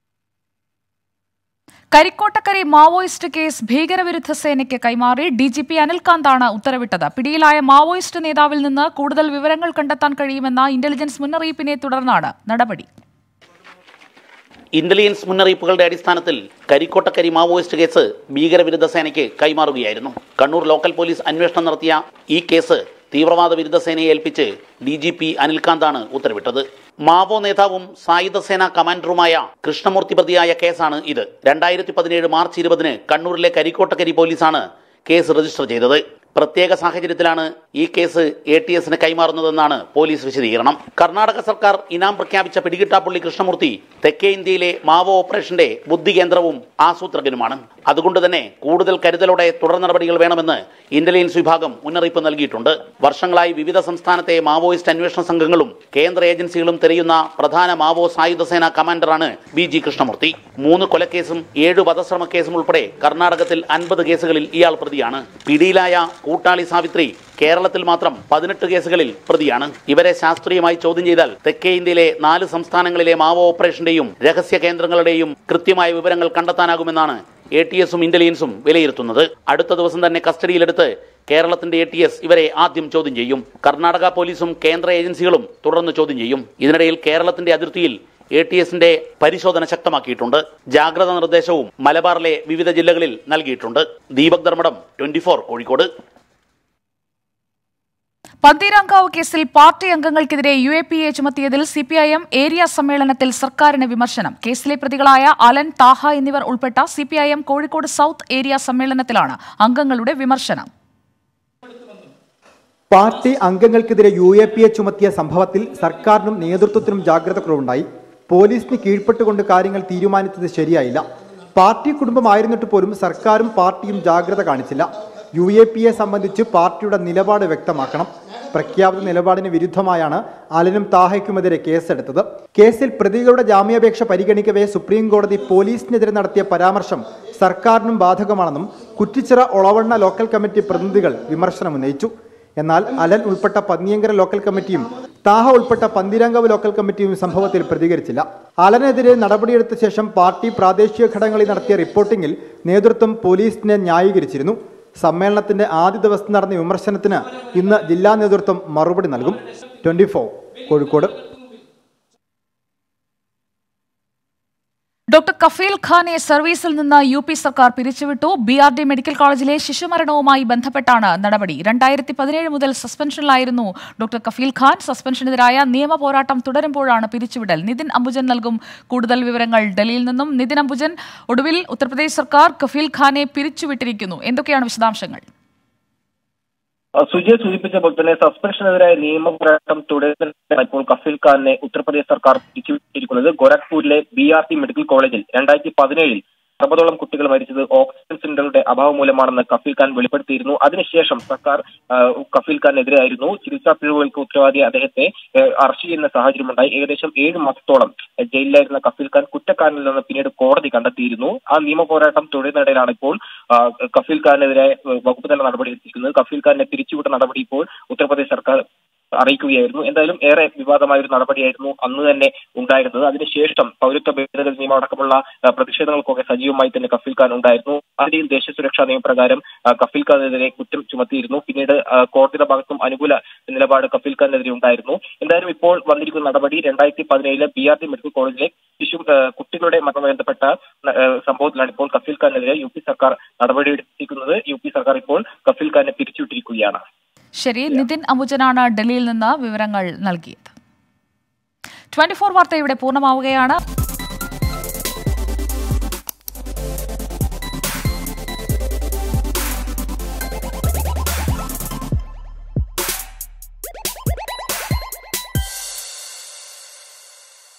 Karikkottakkari Maoist case ഭീകരവിരുദ്ധ സേനയ്ക്ക് കൈമാറി ഡി ജി പി അനിൽകാന്താണ് ഉത്തരവിട്ടത് പിടിയിലായ മാവോയിസ്റ്റ് നേതാവിൽ നിന്ന് കൂടുതൽ വിവരങ്ങൾ കണ്ടെത്താൻ കഴിയുമെന്ന ഇന്റലിജൻസ് മുന്നറിയിപ്പിനെ തുടർന്നാണ് നടപടി ഇന്റലിജൻസ് മുന്നറിയിപ്പുകളുടെ അടിസ്ഥാനത്തിൽ കരിക്കോട്ടക്കരി മാവോയിസ്റ്റ് കേസ് ഭീകരവിരുദ്ധ സേനയ്ക്ക് കൈമാറുകയായിരുന്നു കണ്ണൂർ ലോക്കൽ പോലീസ് അന്വേഷണം നടത്തിയ ഈ കേസ് തീവ്രവാദ വിരുദ്ധ സേനയെ ഏൽപ്പിച്ച് ഡി ജി പി അനിൽകാന്താണ് ഉത്തരവിട്ടത് മാവോ നേതാവും സായുധ സേന കമാൻഡറുമായ കൃഷ്ണമൂർത്തി പ്രതിയായ കേസാണ് ഇത് രണ്ടായിരത്തി പതിനേഴ് മാർച്ച് ഇരുപതിന് കണ്ണൂരിലെ കരിക്കോട്ടക്കരി പോലീസാണ് കേസ് രജിസ്റ്റർ ചെയ്തത് പ്രത്യേക സാഹചര്യത്തിലാണ് ഈ കേസ് എ ടി എസിന് കൈമാറുന്നതെന്നാണ് പോലീസ് വിശദീകരണം കർണാടക സർക്കാർ ഇനാം പ്രഖ്യാപിച്ച പിടികിട്ടാപ്പള്ളി കൃഷ്ണമൂർത്തി തെക്കേ ഇന്ത്യയിലെ മാവോ ഓപ്പറേഷന്റെ ബുദ്ധി കേന്ദ്രവും ആസൂത്രകനുമാണ് അതുകൊണ്ട് തന്നെ കൂടുതൽ കരുതലോടെ തുടർ നടപടികൾ വേണമെന്ന് ഇന്റലിജൻസ് വിഭാഗം മുന്നറിയിപ്പ് നൽകിയിട്ടുണ്ട് വർഷങ്ങളായി വിവിധ സംസ്ഥാനത്തെ മാവോയിസ്റ്റ് അന്വേഷണ സംഘങ്ങളും കേന്ദ്ര ഏജൻസികളും തിരയുന്ന പ്രധാന മാവോ സായുധ സേന കമാൻഡറാണ് ബി ജി കൃഷ്ണമൂർത്തി മൂന്ന് കൊലക്കേസും ഏഴ് വധശ്രമ കേസും ഉൾപ്പെടെ കർണാടകത്തിൽ അൻപത് കേസുകളിൽ ഇയാൾ പ്രതിയാണ് പിടിയിലായ കൂട്ടാളി സാവിത്രി കേരളത്തിൽ മാത്രം പതിനെട്ട് കേസുകളിൽ പ്രതിയാണ് ഇവരെ ശാസ്ത്രീയമായി ചോദ്യം ചെയ്താൽ തെക്കേ ഇന്ത്യയിലെ നാല് സംസ്ഥാനങ്ങളിലെ മാവോ ഓപ്പറേഷന്റെയും രഹസ്യ കേന്ദ്രങ്ങളുടെയും കൃത്യമായ വിവരങ്ങൾ കണ്ടെത്താനാകുമെന്നാണ് എ ടി എസും ഇന്റലിജൻസും വിലയിരുത്തുന്നത് അടുത്ത ദിവസം തന്നെ കസ്റ്റഡിയിലെടുത്ത് കേരളത്തിന്റെ എ ടി എസ് ഇവരെ ആദ്യം ചോദ്യം ചെയ്യും കർണാടക പോലീസും കേന്ദ്ര ഏജൻസികളും തുടർന്ന് ചോദ്യം ചെയ്യും ഇതിനിടയിൽ കേരളത്തിന്റെ അതിർത്തിയിൽ എ ടി എസിന്റെ പരിശോധന ശക്തമാക്കിയിട്ടുണ്ട് ജാഗ്രത നിർദ്ദേശവും മലബാറിലെ വിവിധ ജില്ലകളിൽ നൽകിയിട്ടുണ്ട് ദീപക് ധർമ്മടം ട്വന്റി കോഴിക്കോട് പന്തീരാങ്കാവ് കേസിൽ പാർട്ടി അംഗങ്ങൾക്കെതിരെ യു എ പി എ ചുമത്തിയതിൽ C P I M area സമ്മേളനത്തിൽ സർക്കാരിന് വിമർശനം കേസിലെ പ്രതികളായ അലൻ താഹ എന്നിവർ ഉൾപ്പെട്ട C P I M Kozhikode south area സമ്മേളനത്തിലാണ് അംഗങ്ങളുടെ വിമർശനം പാർട്ടി അംഗങ്ങൾക്കെതിരെ യു എ പി എ ചുമത്തിയ സംഭവത്തിൽ സർക്കാരിനും നേതൃത്വത്തിനും ജാഗ്രത കുറവുണ്ടായി പോലീസിന് കീഴ്പ്പെട്ടുകൊണ്ട് കാര്യങ്ങൾ തീരുമാനിച്ചത് ശരിയായില്ല പാർട്ടി കുടുംബമായിരുന്നിട്ട് പോലും സർക്കാരും പാർട്ടിയും ജാഗ്രത കാണിച്ചില്ല യു എ പി എ സംബന്ധിച്ച് പാർട്ടിയുടെ നിലപാട് വ്യക്തമാക്കണം പ്രഖ്യാപിത നിലപാടിന് വിരുദ്ധമായാണ് അലനും താഹയ്ക്കുമെതിരെ കേസെടുത്തത് കേസിൽ പ്രതികളുടെ ജാമ്യാപേക്ഷ പരിഗണിക്കവേ സുപ്രീം കോടതി പോലീസിനെതിരെ നടത്തിയ പരാമർശം സർക്കാരിനും ബാധകമാണെന്നും കുറ്റിച്ചിറ ഒളവണ്ണ ലോക്കൽ കമ്മിറ്റി പ്രതിനിധികൾ വിമർശനമുന്നയിച്ചു എന്നാൽ അലൻ ഉൾപ്പെട്ട പന്നിയങ്കര ലോക്കൽ കമ്മിറ്റിയും താഹ ഉൾപ്പെട്ട പന്തിരങ്കാവ് ലോക്കൽ കമ്മിറ്റിയും സംഭവത്തിൽ പ്രതികരിച്ചില്ല അലനെതിരെ നടപടിയെടുത്ത ശേഷം പാർട്ടി പ്രാദേശിക ഘടകങ്ങളിൽ നടത്തിയ റിപ്പോർട്ടിംഗിൽ നേതൃത്വം പോലീസിനെ ന്യായീകരിച്ചിരുന്നു സമ്മേളനത്തിന്റെ ആദ്യ ദിവസം നടന്ന വിമർശനത്തിന് ഇന്ന് ജില്ലാ നേതൃത്വം മറുപടി നൽകും ട്വന്റി കോഴിക്കോട് ഡോക്ടർ കഫീൽ ഖാനെ സർവീസിൽ നിന്ന് യു പി സർക്കാർ പിരിച്ചുവിട്ടു ബി ആർ ഡി മെഡിക്കൽ കോളേജിലെ ശിശുമരണവുമായി ബന്ധപ്പെട്ടാണ് നടപടി രണ്ടായിരത്തി പതിനേഴ് മുതൽ സസ്പെൻഷനിലായിരുന്നു ഡോക്ടർ കഫീൽ ഖാൻ സസ്പെൻഷനെതിരായ നിയമ പോരാട്ടം തുടരുമ്പോഴാണ് പിരിച്ചുവിടൽ നിതിൻ അംബുജൻ നൽകും കൂടുതൽ വിവരങ്ങൾ ഡൽഹിയിൽ നിന്നും നിതിൻ അംബുജൻ ഒടുവിൽ ഉത്തർപ്രദേശ് സർക്കാർ കഫീൽ ഖാനെ പിരിച്ചുവിട്ടിരിക്കുന്നു എന്തൊക്കെയാണ് വിശദാംശങ്ങൾ സുജയ് സൂചിപ്പിച്ച പോലെ തന്നെ സസ്പെൻഷനെതിരായ നിയമ പോരാട്ടം തുടരുന്ന ഇപ്പോൾ കഫീൽ ഖാനെ ഉത്തർപ്രദേശ് സർക്കാർ പിരിച്ചുവിട്ടിരിക്കുന്നത് ഗോരഖ്പൂരിലെ ബി ആർ ടി മെഡിക്കൽ കോളേജിൽ രണ്ടായിരത്തി പതിനേഴിൽ അറുപതോളം കുട്ടികൾ മരിച്ചത് ഓക്സിജൻ സിലിണ്ടറുടെ അഭാവം മൂലമാണെന്ന് കഫീൽ ഖാൻ വെളിപ്പെടുത്തിയിരുന്നു അതിനുശേഷം സർക്കാർ ആ, കഫീൽ ഖാനെതിരായിരുന്നു ചികിത്സാ പിഴവുകൾക്ക് ഉത്തരവാദി അദ്ദേഹത്തെ ആ, അറസ്റ്റ് ചെയ്യുന്ന സാഹചര്യമുണ്ടായി ഏകദേശം ഏഴ് മാസത്തോളം ജയിലിലായിരുന്ന കഫീൽ ഖാൻ കുറ്റക്കാരനിൽ നിന്ന് പിന്നീട് കോടതി കണ്ടെത്തിയിരുന്നു ആ നിയമ പോരാട്ടം തുടരുന്നിടയിലാണ് ഇപ്പോൾ ആ, കഫീൽ ഖാനെതിരെ വകുപ്പ് തല നടപടി എടുത്തിരിക്കുന്നത് കഫീൽ ഖാനെ പിരിച്ചുവിട്ട നടപടി ഇപ്പോൾ ഉത്തർപ്രദേശ് സർക്കാർ അറിയിക്കുകയായിരുന്നു എന്തായാലും ഏറെ വിവാദമായ ഒരു നടപടിയായിരുന്നു അന്ന് തന്നെ ഉണ്ടായിരുന്നത് അതിനുശേഷം പൗരത്വ ഭേദഗതി നിയമം അടക്കമുള്ള ആ, പ്രതിഷേധങ്ങൾക്കൊക്കെ സജീവമായി തന്നെ കഫീൽ ഖാൻ ഉണ്ടായിരുന്നു അതിന്റെയും ദേശീയ സുരക്ഷാ നിയമപ്രകാരം ആ, കഫീൽ ഖാനെതിരെ കുറ്റം ചുമത്തിയിരുന്നു പിന്നീട് ആ, കോടതിയുടെ ഭാഗത്തും അനുകൂല നിലപാട് കഫീൽ ഖാനെതിരെ ഉണ്ടായിരുന്നു എന്തായാലും ഇപ്പോൾ വന്നിരിക്കുന്ന നടപടി രണ്ടായിരത്തി പതിനേഴിലെ ബി ആർ ടി മെഡിക്കൽ കോളേജിലെ ശിശു ആ, കുട്ടികളുടെ മരണവുമായി ബന്ധപ്പെട്ട ആ, സംഭവത്തിലാണ് ഇപ്പോൾ കഫീൽ ഖാനെതിരെ യു പി സർക്കാർ നടപടിയെടുത്തിരിക്കുന്നത് യു പി സർക്കാർ ഇപ്പോൾ കഫീൽ ഖാനെ പിരിച്ചുവിട്ടിരിക്കുകയാണ് ശരി നിതിൻ അമുജനാണ് ഡൽഹിയിൽ നിന്ന് വിവരങ്ങൾ നൽകിയത് ട്വന്റി ഫോർ വാർത്ത ഇവിടെ പൂർണ്ണമാവുകയാണ്